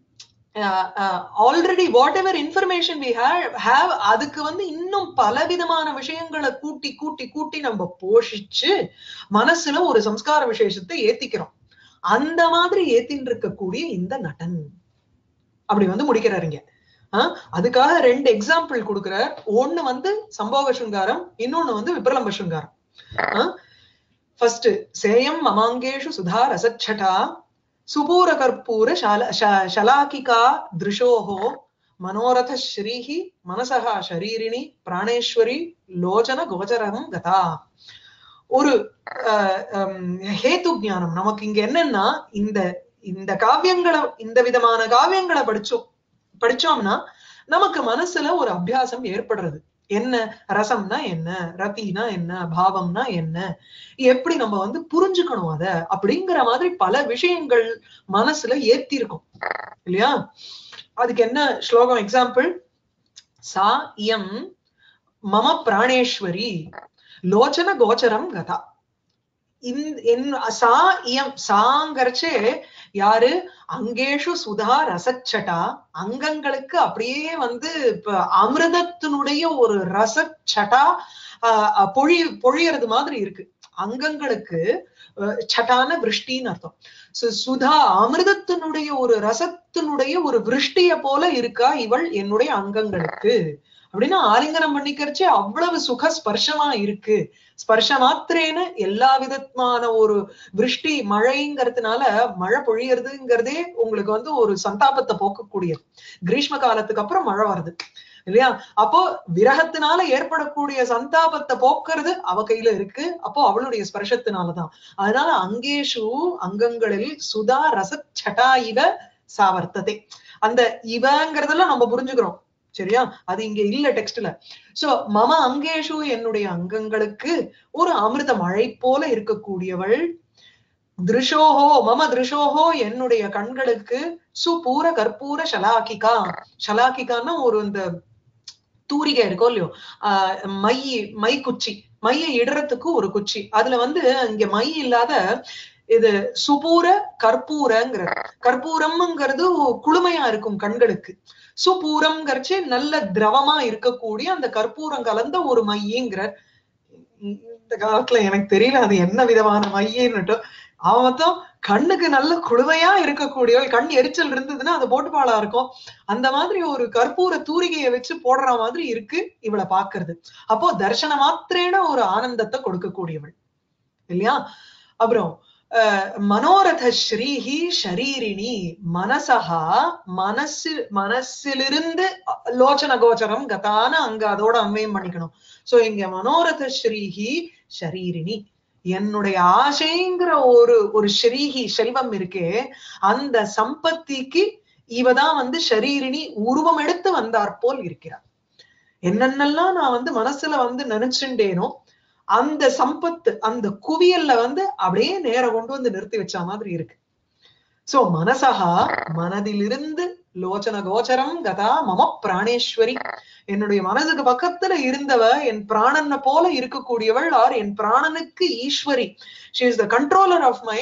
already whatever information we have அதுக்கு வந்து இன்னும் பலவிதமான விஷயங்களை கூட்டி கூட்டி கூட்டி நம்ம போஷிச்சு மனசுல ஒரு சம்ஸ்கார விசேஷத்தை ஏத்திக்கிறோம் அந்த மாதிரி ஏத்தின்னு இருக்கக்கூடிய இந்த நடன் அப்படி வந்து முடிக்கிறாருங்க அதுக்காக ரெண்டு எக்ஸாம்பிள் கொடுக்கிறார் ஒண்ணு வந்து சம்போக சுங்காரம் இன்னொன்னு வந்து விப்ரலம்ப சுங்காரம் ஃபர்ஸ்ட் சேயம் மமாங்கேஷு சுதா ரசச்சட்டா சுபூர கற்பூர ஷலாக்கிகா திருஷோஹோ மனோரத ஸ்ரீஹி மனசகா ஷரீரிணி பிராணேஸ்வரி லோச்சன கோச்சரம் கதா ஒரு ஹேத்து ஜானம் நமக்கு இங்க என்னன்னா இந்த இந்த காவியங்களை இந்த விதமான காவியங்களை படிச்சோம் படிச்சோம்னா நமக்கு மனசுல ஒரு அபியாசம் ஏற்படுறது என்ன ரசம்னா என்ன ரத்தினா என்ன பாவம்னா என்ன எப்படி நம்ம வந்து புரிஞ்சுக்கணும் அத அப்படிங்கிற மாதிரி பல விஷயங்கள் மனசுல ஏத்தி இருக்கும் இல்லையா அதுக்கு என்ன ஸ்லோகம் எக்ஸாம்பிள் சா இயம் மம பிராணேஸ்வரி லோச்சன கோச்சரம் கதா சா இயம் சாங்கரிச்சே யாரு அங்கேஷு சுதா ரசச்சட்டா அங்கங்களுக்கு அப்படியே வந்து அமிர்தத்தினுடைய ஒரு ரசச்சட்டா பொழி பொழியறது மாதிரி இருக்கு அங்கங்களுக்கு சட்டான விருஷ்டின்னு அர்த்தம் சுதா அமிர்தத்தினுடைய ஒரு ரசத்தினுடைய ஒரு விருஷ்டிய போல இருக்கா இவள் என்னுடைய அங்கங்களுக்கு அப்படின்னா ஆலிங்கனம் பண்ணிக்கிறச்சே அவ்வளவு சுக ஸ்பர்ஷமா இருக்கு ஸ்பர்ஷ மாத்திரேன்னு எல்லா விதமான ஒரு விருஷ்டி மழைங்கிறதுனால மழை பொழியறதுங்கிறதே உங்களுக்கு வந்து ஒரு சந்தாபத்தை போக்கக்கூடியது கிரீஷ்ம காலத்துக்கு அப்புறம் மழை வருது இல்லையா அப்போ விரகத்தினால ஏற்படக்கூடிய சந்தாபத்தை போக்குறது அவ கையில இருக்கு அப்போ அவளுடைய ஸ்பர்ஷத்தினாலதான் அதனால அங்கேஷு அங்கங்களில் சுதா ரசச்சட்டா இவ சாவர்த்ததே அந்த இவங்கிறதெல்லாம் நம்ம புரிஞ்சுக்கிறோம் சரியா அது இங்க இல்ல டெக்ஸ்ட்ல சோ மம அங்கேஷு என்னுடைய அங்கங்களுக்கு ஒரு அமிர்த மழை போல இருக்கக்கூடியவள் திருஷோஹோ மம திருஷோஹோ என்னுடைய கண்களுக்கு சுபூர கற்பூர ஷலாக்கிகா ஷலாக்கிகான்னா ஒரு இந்த தூரிகை இருக்கோ இல்லையோ ஆஹ் மை மை குச்சி மையை இடுறதுக்கு ஒரு குச்சி அதுல வந்து இங்க மை இல்லாத இது சுபூர கற்பூரங்கிற கற்பூரம்ங்கிறது குளுமையா இருக்கும் கண்களுக்கு சுபூரம்ங்கிறச்சு நல்ல திரவமா இருக்கக்கூடிய அந்த கற்பூரம் கலந்த ஒரு மையங்கிற இந்த காலத்துல எனக்கு தெரியல அது என்ன விதமான மையன்னுட்டு அவன் மொத்தம் கண்ணுக்கு நல்ல குழுமையா இருக்கக்கூடியவள் கண் எரிச்சல் இருந்ததுன்னா அது போட்டுப்பாளா இருக்கும் அந்த மாதிரி ஒரு கற்பூர தூரிகையை வச்சு போடுற மாதிரி இருக்கு இவளை பாக்குறது அப்போ தர்சன மாத்திரேன ஒரு ஆனந்தத்தை கொடுக்கக்கூடியவள் இல்லையா அப்புறம் மனோரத ஸ்ரீஹி ஷரீரிணி மனசகா மனசு மனசிலிருந்து லோச்சன கோச்சரம் கதான அங்க அதோட அன்வயம் பண்ணிக்கணும் சோ இங்க மனோரத ஸ்ரீஹி ஷரீரிணி என்னுடைய ஆசைங்கிற ஒரு ஒரு ஸ்ரீஹி செல்வம் இருக்கே அந்த சம்பத்திக்கு இவதான் வந்து ஷரீரிணி உருவம் எடுத்து வந்தார் போல் இருக்கிறார் என்னென்னலாம் நான் வந்து மனசுல வந்து நினைச்சுட்டேனோ அந்த சம்பத்து அந்த குவியல்ல வந்து அப்படியே நேர கொண்டு வந்து நிறுத்தி வச்ச மாதிரி இருக்கு சோ மனசகா மனதிலிருந்து லோச்சன கோச்சரம் கதா மம பிராணேஸ்வரி என்னுடைய மனதுக்கு பக்கத்துல இருந்தவ என் பிராணனை போல இருக்கக்கூடியவள் ஆர் என் பிராணனுக்கு ஈஸ்வரி she is the controller of my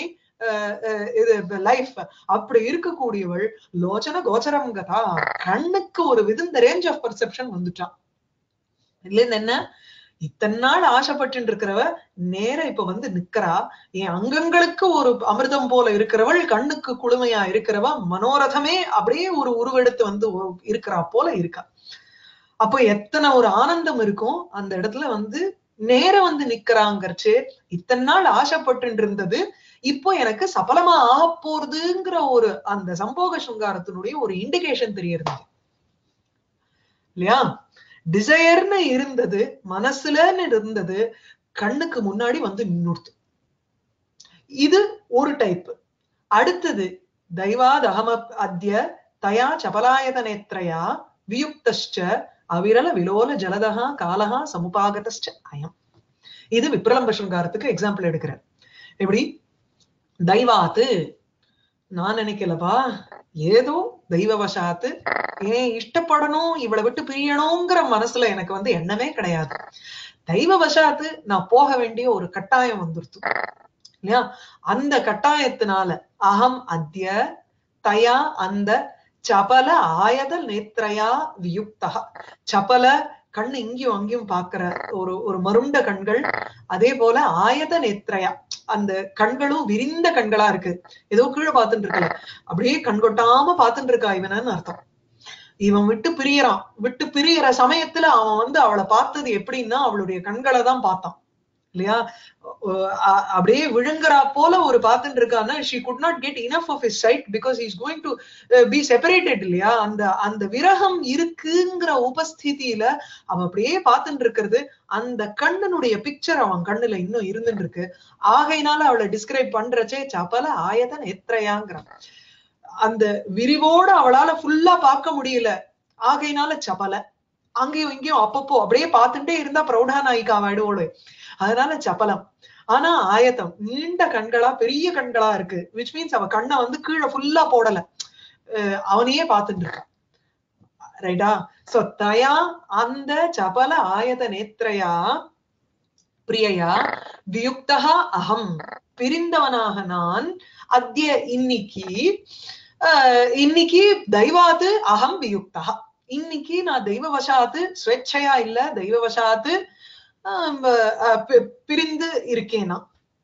இது லைஃப் அப்படி இருக்கக்கூடியவள் லோச்சன கோச்சரம் கதா கண்ணுக்கு ஒரு வித் இந்த ரேஞ்ச் ஆஃப் பர்செப்ஷன் வந்துட்டான் இதுல இருந்து என்ன இத்தனை நாள் ஆசைப்பட்டு இருக்கிறவ நேர இப்ப வந்து நிக்கிறா என் அங்கங்களுக்கு ஒரு அமிர்தம் போல இருக்கிறவள் கண்ணுக்கு குளுமையா இருக்கிறவ மனோரதமே அப்படியே ஒரு உருவெடுத்து வந்து ஒரு- இருக்கிறா போல இருக்கா அப்போ எத்தனை ஒரு ஆனந்தம் இருக்கும் அந்த இடத்துல வந்து நேர வந்து நிக்கிறாங்கறச்சு இத்தனை நாள் ஆசைப்பட்டு இருந்தது இப்போ எனக்கு சபலமா ஆக போறதுங்கிற ஒரு அந்த சம்போக சுங்காரத்தினுடைய ஒரு இண்டிகேஷன் தெரியறது இல்லையா டிசையர்னு இருந்தது மனசுலன்னு இருந்தது கண்ணுக்கு முன்னாடி வந்து நின்னுடுத்து இது ஒரு டைப் அடுத்தது தெய்வாத் அகம அத்ய தயா சபலாயத நேத்ரயா வியுக்தஷ்ட அவிரல விலோல ஜலதகா காலகா சமுபாகதஷ்ட அயம் இது விப்ரலம்ப சுங்காரத்துக்கு எக்ஸாம்பிள் எடுக்கிறேன் எப்படி தெய்வாத்து நான் நினைக்கலப்பா ஏதோ தெய்வவசாத்து ஏன் இஷ்டப்படணும் இவளை விட்டு பிரியணுங்கிற மனசுல எனக்கு வந்து எண்ணமே கிடையாது தெய்வவசாத்து நான் போக வேண்டிய ஒரு கட்டாயம் வந்துருத்து இல்லையா அந்த கட்டாயத்தினால அகம் அத்ய தயா அந்த சபல ஆயத நேத்ரயா வியுக்தா சபல கண் இங்கேயும் அங்கேயும் பாக்குற ஒரு ஒரு மருண்ட கண்கள் அதே போல ஆயத நேத்ரயா அந்த கண்களும் விரிந்த கண்களா இருக்கு ஏதோ கீழே பார்த்துட்டு இருக்கல அப்படியே கண் கொட்டாம பார்த்துட்டு இருக்கா இவனன்னு அர்த்தம் இவன் விட்டு பிரியறான் விட்டு பிரியற சமயத்துல அவன் வந்து அவளை பார்த்தது எப்படின்னா அவளுடைய கண்களை தான் பார்த்தான் இல்லையா அஹ் அ- அப்படியே விழுங்குறா போல ஒரு பார்த்துட்டு இருக்கான்னா she could not get enough of his sight because he is going to uh, be separated இல்லையா அந்த அந்த விரகம் இருக்குங்கிற உபஸ்திதியில அவன் அப்படியே பார்த்துட்டு இருக்கிறது அந்த கண்ணனுடைய பிக்சர் அவன் கண்ணுல இன்னும் இருந்துட்டு இருக்கு ஆகையினால அவளை டிஸ்கிரைப் பண்றச்சே சபல ஆயதன் எத்திரையாங்கிறான் அந்த விரிவோட அவளால ஃபுல்லா பார்க்க முடியல ஆகையினால சபல அங்கேயும் இங்கேயும் அப்பப்போ அப்படியே பார்த்துட்டே இருந்தா பிரௌடா நாயிக்கா ஆயிடுவோடு அதனால சபலம் ஆனா ஆயத்தம் நீண்ட கண்களா பெரிய கண்களா இருக்கு விச் மீன்ஸ் அவ கண்ணை வந்து கீழே ஃபுல்லா போடல அஹ் அவனையே பார்த்துட்டு இருக்கான் ரைட்டா சோ தயா அந்த சபல ஆயத நேத்ரயா பிரியயா வியுக்தா அகம் பிரிந்தவனாக நான் அத்திய இன்னைக்கு அஹ், இன்னைக்கு தெய்வாத்து அகம் வியுக்தா இன்னைக்கு நான் தெய்வவசாத்து ஸ்வேച്ഛையா இல்ல தெய்வவசாத்து ஆஹ் அஹ் பி- பிரிந்து இருக்கேனா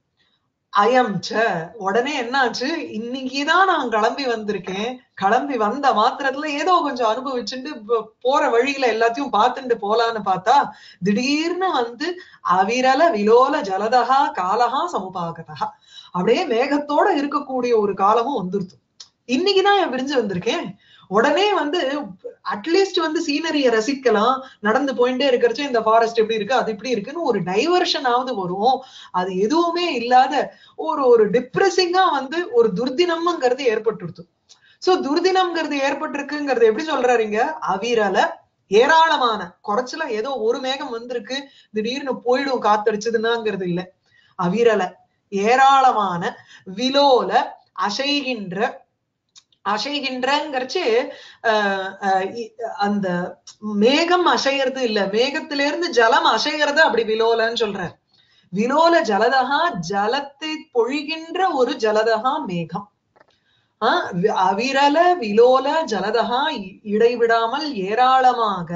அயம் ச உடனே என்னாச்சு இன்னைக்குதான் நான் கிளம்பி வந்திருக்கேன் கிளம்பி வந்த மாத்திரத்துல ஏதோ கொஞ்சம் அனுபவிச்சுட்டு போ- போற வழியில எல்லாத்தையும் பார்த்துட்டு போலான்னு பார்த்தா திடீர்னு வந்து அவிரல விலோல ஜலதகா காலகா சமுபாகதா அப்படியே மேகத்தோட இருக்கக்கூடிய ஒரு காலமும் வந்துருது இன்னைக்குதான் என் பிரிஞ்சு வந்திருக்கேன் உடனே வந்து அட்லீஸ்ட் வந்து சீனரிய ரசிக்கலாம் நடந்து போயிட்டே இருக்கிறச்சு இந்த ஃபாரஸ்ட் எப்படி இருக்கு அது இப்படி இருக்குன்னு ஒரு டைவர்ஷன் ஆவது வரும் அது எதுவுமே இல்லாத ஒரு ஒரு டிப்ரெசிங்கா வந்து ஒரு துர்தினம்ங்கிறது ஏற்பட்டுருது சோ துர்தினம்ங்கிறது ஏற்பட்டிருக்குங்கிறது எப்படி சொல்றாருங்க அவிரல ஏராளமான குறைச்சல ஏதோ ஒரு மேகம் வந்திருக்கு திடீர்னு போயிடும் காத்தடிச்சதுன்னாங்கிறது இல்ல அவிரல ஏராளமான விலோல அசைகின்ற அசைகின்றங்கிறச்சு ஆஹ் ஆஹ் இ- அந்த மேகம் அசையறது இல்ல மேகத்தில இருந்து ஜலம் அசையறது அப்படி விலோலன்னு சொல்றார் விலோல ஜலதகா ஜலத்தை பொழிகின்ற ஒரு ஜலதகா மேகம் ஆஹ் வி- அவிரல விலோல ஜலதகா இ- இடைவிடாமல் ஏராளமாக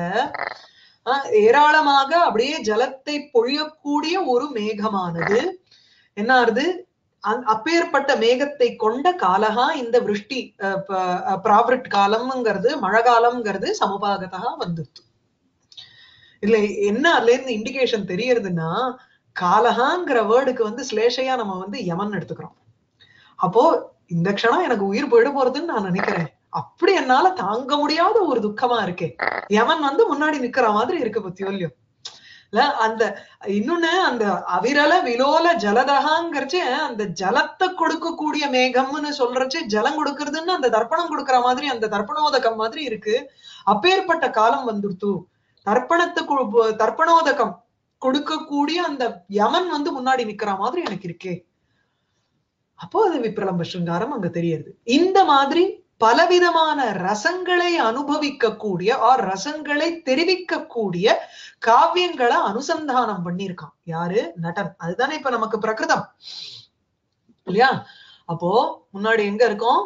ஆஹ் ஏராளமாக அப்படியே ஜலத்தை பொழியக்கூடிய ஒரு மேகமானது என்ன ஆறுது அந்- அப்பேற்பட்ட மேகத்தை கொண்ட காலகா இந்த விருஷ்டி அஹ், ப- அஹ், பிராவிரட் காலம்ங்கிறது மழை காலம்ங்கிறது சமபாகதா வந்துருது இதுல என்ன அதுல இருந்து இண்டிகேஷன் தெரியறதுன்னா காலகாங்கிற வேர்டுக்கு வந்து ஸ்லேஷையா நம்ம வந்து யமன் எடுத்துக்கிறோம் அப்போ இந்த க்ஷணம் எனக்கு உயிர் போயிட போறதுன்னு நான் நினைக்கிறேன் அப்படி என்னால தாங்க முடியாத ஒரு துக்கமா இருக்கே யமன் வந்து முன்னாடி நிக்கிற மாதிரி இருக்கு பத்தியோல்யோ இல்ல அந்த இன்னொன்னு அந்த அவிரல விலோல ஜலதகாங்கிறச்சு அந்த ஜலத்தை கொடுக்கக்கூடிய மேகம்னு சொல்றச்சு ஜலம் கொடுக்கறதுன்னு அந்த தர்ப்பணம் கொடுக்கற மாதிரி அந்த தர்ப்பணோதகம் மாதிரி இருக்கு அப்பேற்பட்ட காலம் வந்துடுத்து தர்ப்பணத்தை கு- தர்ப்பணோதகம் கொடுக்கக்கூடிய அந்த யமன் வந்து முன்னாடி நிக்கிற மாதிரி எனக்கு இருக்கே அப்போ அது விப்ரலம்ப சிருங்காரம் அங்க தெரியுது இந்த மாதிரி பலவிதமான ரசங்களை அனுபவிக்கக்கூடிய ஆர் ரசங்களை தெரிவிக்கக்கூடிய காவியங்களை அனுசந்தானம் பண்ணியிருக்கான் யாரு நடன் அதுதானே இப்ப நமக்கு பிரகிருதம் இல்லையா அப்போ முன்னாடி எங்க இருக்கோம்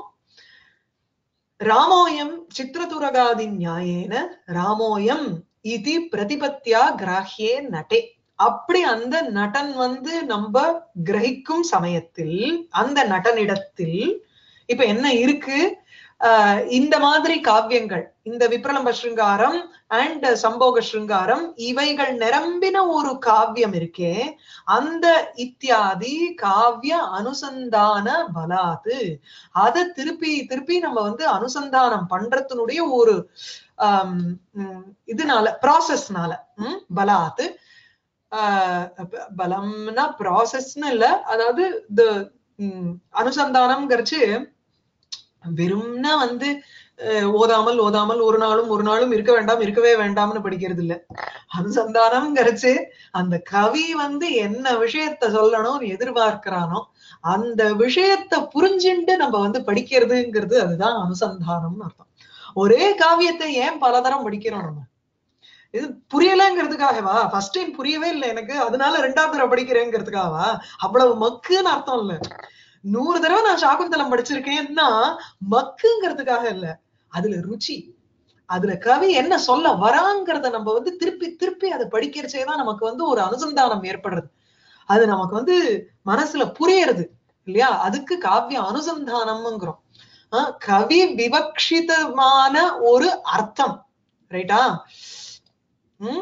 ராமோயம் சித்திரதுரகாதி நியாயேன ராமோயம் இது பிரதிபத்தியா கிராஹ்யே நட்டே அப்படி அந்த நடன் வந்து நம்ம கிரகிக்கும் சமயத்தில் அந்த நடனிடத்தில் இப்ப என்ன இருக்கு ஆஹ் இந்த மாதிரி காவியங்கள் இந்த விப்ரலம்ப ஸ்ருங்காரம் அண்ட் சம்போக ஸ்ருங்காரம் இவைகள் நிரம்பின ஒரு காவியம் இருக்கே அந்த இத்தியாதி காவிய அனுசந்தான பலாது அத திருப்பி திருப்பி நம்ம வந்து அனுசந்தானம் பண்றதுனுடைய ஒரு ஆம், உம், இதனால ப்ராசஸ்னால பலாத்து ஆஹ் ப- பலம்னா ப்ராசஸ்னு இல்ல அதாவது இந்த அனுசந்தானம்ங்கிறச்சு வெறும்னா வந்து அஹ், ஓதாமல் ஓதாமல் ஒரு நாளும் ஒரு நாளும் இருக்க வேண்டாம் இருக்கவே வேண்டாம்னு படிக்கிறது இல்ல அனுசந்தானம்ங்கிறச்சு அந்த கவி வந்து என்ன விஷயத்த சொல்லணும்னு எதிர்பார்க்கிறானோ அந்த விஷயத்த புரிஞ்சுண்டு நம்ம வந்து படிக்கிறதுங்கிறது அதுதான் அனுசந்தானம்னு அர்த்தம் ஒரே காவியத்தை ஏன் பலதரம் படிக்கிறோம் நம்ம இது புரியலங்கிறதுக்காகவா ஃபர்ஸ்ட் டைம் புரியவே இல்லை எனக்கு அதனால ரெண்டாவது தடவை படிக்கிறேங்கிறதுக்காகவா அவ்வளவு மக்குன்னு அர்த்தம் இல்ல நூறு தடவை நான் சாகுந்தலம் படிச்சிருக்கேன்னா மக்குங்கிறதுக்காக இல்ல அதுல ருச்சி அதுல கவி என்ன சொல்ல வராங்கிறத நம்ம வந்து திருப்பி திருப்பி அதை படிக்கிறச்சேதான் நமக்கு வந்து ஒரு அனுசந்தானம் ஏற்படுறது அது நமக்கு வந்து மனசுல புரியறது இல்லையா அதுக்கு காவிய அனுசந்தானம்ங்கிறோம் ஆஹ் கவி விவக்ஷிதமான ஒரு அர்த்தம் ரைட்டா ம்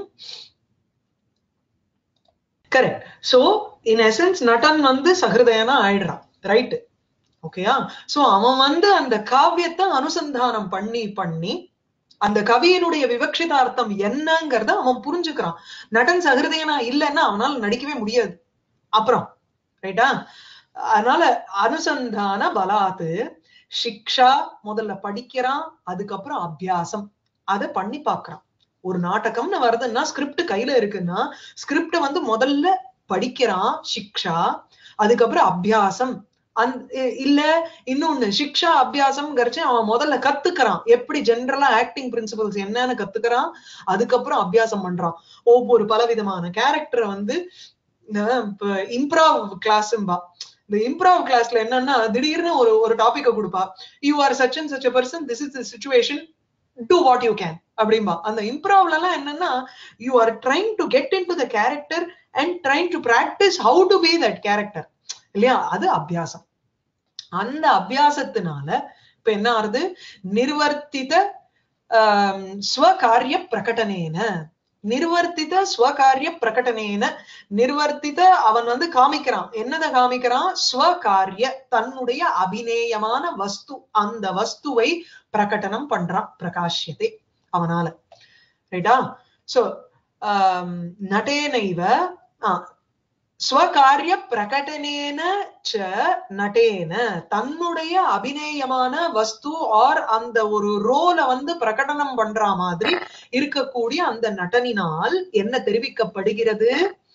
கரெக்ட் சோ இன் எசன்ஸ் நடன் வந்து சகிருதயனா ஆயிடுறான் ரைட் ஓகேயா சோ அவன் வந்து அந்த காவியத்தை அனுசந்தானம் பண்ணி பண்ணி அந்த கவியினுடைய விவக்ஷிதார்த்தம் என்னங்கிறத அவன் புரிஞ்சுக்கிறான் நடன் சகிருதயனா இல்லைன்னா அவனால நடிக்கவே முடியாது அப்புறம் ரைட்டா அதனால அனுசந்தான பலாத்து சிக்ஷா முதல்ல படிக்கிறான் அதுக்கப்புறம் அபியாசம் அதை பண்ணி பார்க்கறான் ஒரு நாடகம்னு வருதுன்னா ஸ்கிரிப்ட் கையில இருக்குன்னா ஸ்கிரிப்ட வந்து முதல்ல படிக்கிறான் சிக்ஷா அதுக்கப்புறம் அபியாசம் அந் இ- இல்ல இன்னொன்னு சிக்ஷா அபியாசம்ங்கிறச்சு அவன் முதல்ல கத்துக்கிறான் எப்படி ஜென்ரலா ஆக்டிங் பிரின்சிபல்ஸ் என்னன்னு கத்துக்கிறான் அதுக்கப்புறம் அபியாசம் பண்றான் ஒவ்வொரு பலவிதமான கேரக்டரை வந்து இந்த இம்ப்ராவ் கிளாஸ்ம்பா இந்த இம்ப்ராவ் கிளாஸ்ல என்னன்னா திடீர்னு ஒரு ஒரு டாபிக்க கொடுப்பா you are such and such person this is the situation do what you can அப்படிம்பா அந்த இம்ப்ராவ்ல எல்லாம் என்னன்னா you are trying to get into the character and trying to practise how to be that character இல்லையா அது அபியாசம் அந்த அபியாசத்தினால இப்ப என்ன ஆறுது நிர்வர்த்தித ஆம், ஸ்வகாரிய பிரகடனேன நிர்வர்த்தித ஸ்வகாரிய பிரகடனேன நிர்வர்த்தித அவன் வந்து காமிக்கிறான் என்னத காமிக்கிறான் ஸ்வகாரிய தன்னுடைய அபிநேயமான வஸ்து அந்த வஸ்துவை பிரகடனம் பண்றான் பிரகாஷ்யத்தை அவனால ரைட்டா சோ நடேனைவ ஆ, ஸ்வகாரிய பிரகடனேன ச நடேன தன்னுடைய அபிநேயமான வஸ்து ஆர் அந்த ஒரு ரோலை வந்து பிரகடனம் பண்ற மாதிரி இருக்கக்கூடிய அந்த நடனினால் என்ன தெரிவிக்கப்படுகிறது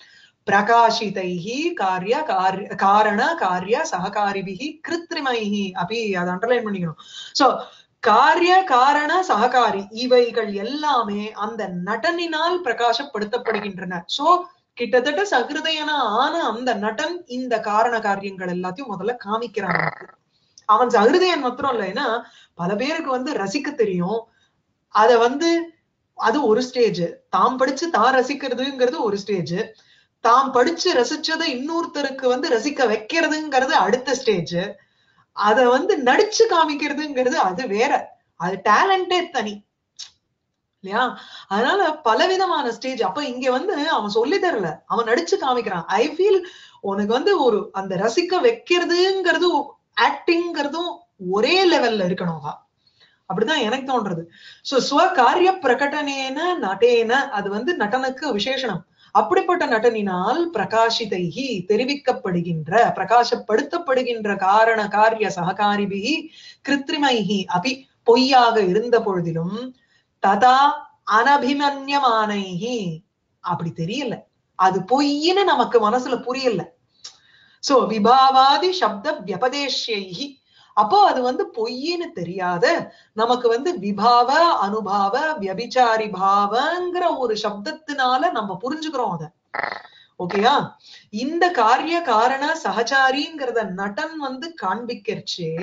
பிரகாஷிதைஹி காரிய காரிய காரண காரிய சககாரிபிகி கிருத்ரிமைஹி அப்படி அதை அண்டர்லைன் பண்ணிக்கணும் சோ காரிய காரண சககாரி இவைகள் எல்லாமே அந்த நடனினால் பிரகாசப்படுத்தப்படுகின்றன சோ கிட்டத்தட்ட சகிருதயனா ஆன அந்த நடன் இந்த காரண காரியங்கள் எல்லாத்தையும் முதல்ல காமிக்கிறான் நமக்கு. அவன் சகிருதயன் மாத்திரம் இல்ல ஏன்னா பல பேருக்கு வந்து ரசிக்க தெரியும் அத வந்து அது ஒரு ஸ்டேஜ் தாம் படிச்சு தான் ரசிக்கிறதுங்கிறது ஒரு ஸ்டேஜ் தாம் படிச்சு ரசிச்சதை இன்னொருத்தருக்கு வந்து ரசிக்க வைக்கிறதுங்கிறது அடுத்த ஸ்டேஜ் அத வந்து நடிச்சு காமிக்கிறதுங்கிறது அது வேற அது டேலண்டே தனி இல்லையா அதனால பலவிதமான ஸ்டேஜ் அப்ப இங்க வந்து அவன் சொல்லி தரல அவன் நடிச்சு காமிக்கிறான் ஐ ஃபீல் உனக்கு வந்து ஒரு அந்த ரசிக்க வைக்கிறதுங்கிறது ஆக்டிங்கிறதும் ஒரே லெவல்ல இருக்கணும்வா அப்படிதான் எனக்கு தோன்றது சோ ஸ்வகாரிய பிரகடனேன நடேன அது வந்து நடனுக்கு விசேஷனம் அப்படிப்பட்ட நடனினால் பிரகாசிதைகி தெரிவிக்கப்படுகின்ற பிரகாசப்படுத்தப்படுகின்ற காரண காரிய சககாரிபிகி கிருத்ரிமைகி அபி பொய்யாக இருந்த பொழுதிலும் ததா அனபிமன்யமானைகி அப்படி தெரியல அது பொய்ன்னு நமக்கு மனசுல புரியல சோ விபாவாதி சப்த வியபதேஷ்யைகி அப்போ அது வந்து பொய்ன்னு தெரியாத நமக்கு வந்து விபாவ அனுபாவ வியபிச்சாரி பாவங்கிற ஒரு சப்தத்தினால நம்ம புரிஞ்சுக்கிறோம் அத ஓகேயா இந்த காரிய காரண சகச்சாரிங்கிறத நடன் வந்து காண்பிக்கிறச்சே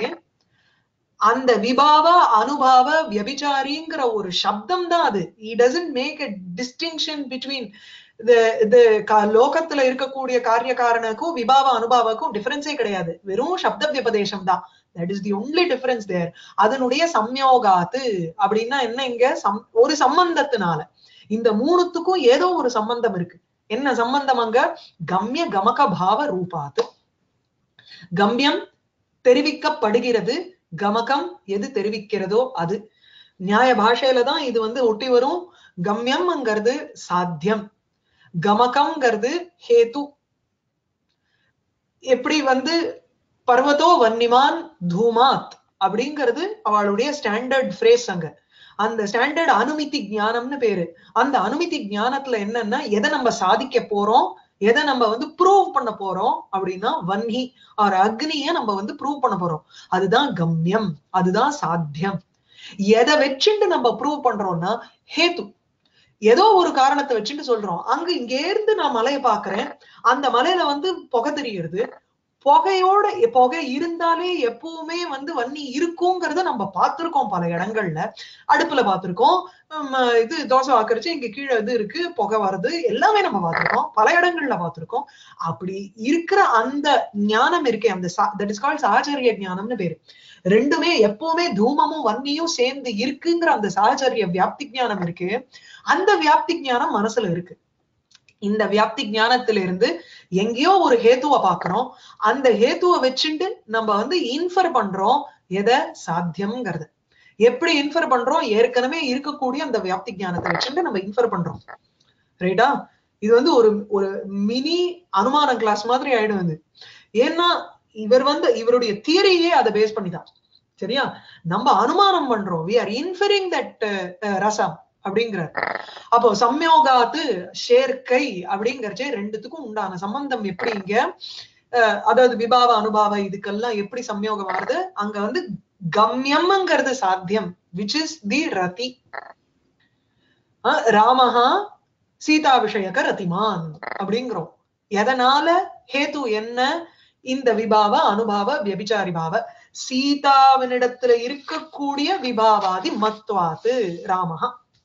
அந்த விபாவ அனுபாவ வியபிச்சாரிங்கிற ஒரு சப்தம் தான் அது it doesn't make a distinction between இது இது க- லோகத்துல இருக்கக்கூடிய காரிய காரணக்கும் விபாவ அனுபாவக்கும் டிஃபரன்ஸே கிடையாது வெறும் சப்த விபதேசம் தான் that is the only difference there அதனுடைய சம்யோகாத்து அப்படின்னா என்ன இங்க சம் ஒரு சம்பந்தத்தினால இந்த மூணுத்துக்கும் ஏதோ ஒரு சம்பந்தம் இருக்கு என்ன சம்பந்தம் அங்க கம்ய கமக பாவ ரூபாத்து கம்யம் தெரிவிக்கப்படுகிறது கமகம் எது தெரிவிக்கிறதோ அது நியாய பாஷையில தான் இது வந்து ஒட்டி வரும் கம்யம்ங்கிறது சாத்தியம் கமகம்ங்கிறது ஹேது எப்படி வந்து பர்வதோ வன்னிமான் தூமாத் அப்படிங்கிறது அவளுடைய ஸ்டாண்டர்ட் ஃப்ரேஸ் அங்க அந்த ஸ்டாண்டர்ட் அனுமிதி ஞானம்னு பேரு அந்த அனுமிதி ஞானத்துல என்னன்னா எதை நம்ம சாதிக்க போறோம் எதை நம்ம வந்து ப்ரூவ் பண்ண போறோம் அப்படின்னா வன்னி ஆர் அக்னிய நம்ம வந்து ப்ரூவ் பண்ண போறோம் அதுதான் கம்யம் அதுதான் சாத்தியம் எதை வச்சுட்டு நம்ம ப்ரூவ் பண்றோம்னா ஹேத்து ஏதோ ஒரு காரணத்தை வச்சுட்டு சொல்றோம் அங்க இங்க இருந்து நான் மலையை பாக்குறேன் அந்த மலையில வந்து புகை தெரியுது புகையோட புகை இருந்தாலே எப்பவுமே வந்து வன்னி இருக்குங்கிறத நம்ம பார்த்திருக்கோம் பல இடங்கள்ல அடுப்புல பார்த்திருக்கோம் ஹம், இது தோசை வாக்கரிச்சு இங்க கீழே இது இருக்கு புகை வருது எல்லாமே நம்ம பார்த்திருக்கோம் பல இடங்கள்ல பார்த்திருக்கோம் அப்படி இருக்கிற அந்த ஞானம் இருக்கே அந்த தட் இஸ் கால்ட் சாச்சரிய ஞானம்னு பேரு ரெண்டுமே எப்பவுமே தூமமும் வன்னியும் சேர்ந்து இருக்குங்கிற அந்த சாச்சரிய வியாப்தி ஞானம் இருக்கு அந்த வியாப்தி ஞானம் மனசுல இருக்கு இந்த வியாப்தி ஞானத்தில இருந்து எங்கேயோ ஒரு ஹேத்துவ பாக்குறோம் அந்த ஹேத்துவ வச்சுட்டு நம்ம வந்து இன்ஃபர் பண்றோம் எதை சாத்தியம்ங்கிறது எப்படி இன்ஃபர் பண்றோம் ஏற்கனவே இருக்கக்கூடிய அந்த வியாப்தி ஞானத்தை வச்சுட்டு நம்ம இன்ஃபர் பண்றோம் ரைட்டா இது வந்து ஒரு ஒரு மினி அனுமான கிளாஸ் மாதிரி ஆயிடும் இது ஏன்னா இவர் வந்து இவருடைய தியரியே அதை பேஸ் பண்ணிதான் சரியா நம்ம அனுமானம் பண்றோம் வி ஆர் இன்ஃபரிங் தட் ரசம் அப்படிங்கிறார் அப்போ சம்யோகாத்து சேர்க்கை அப்படிங்கறச்சே ரெண்டுத்துக்கும் உண்டான சம்பந்தம் எப்படி இங்க அஹ், அதாவது விபாவ அனுபாவ இதுக்கெல்லாம் எப்படி சம்யோகம் ஆகுது அங்க வந்து கம்யம்ங்கிறது சாத்தியம் விச் இஸ் தி ரதி அஹ், ராமஹா சீதா விஷயக ரதிமான் அப்படிங்கிறோம் எதனால ஹேது என்ன இந்த விபாவ அனுபாவ வியபிச்சாரி பாவ சீதாவினிடத்துல இருக்கக்கூடிய விபாவாதி மத்வாத்து ராமஹா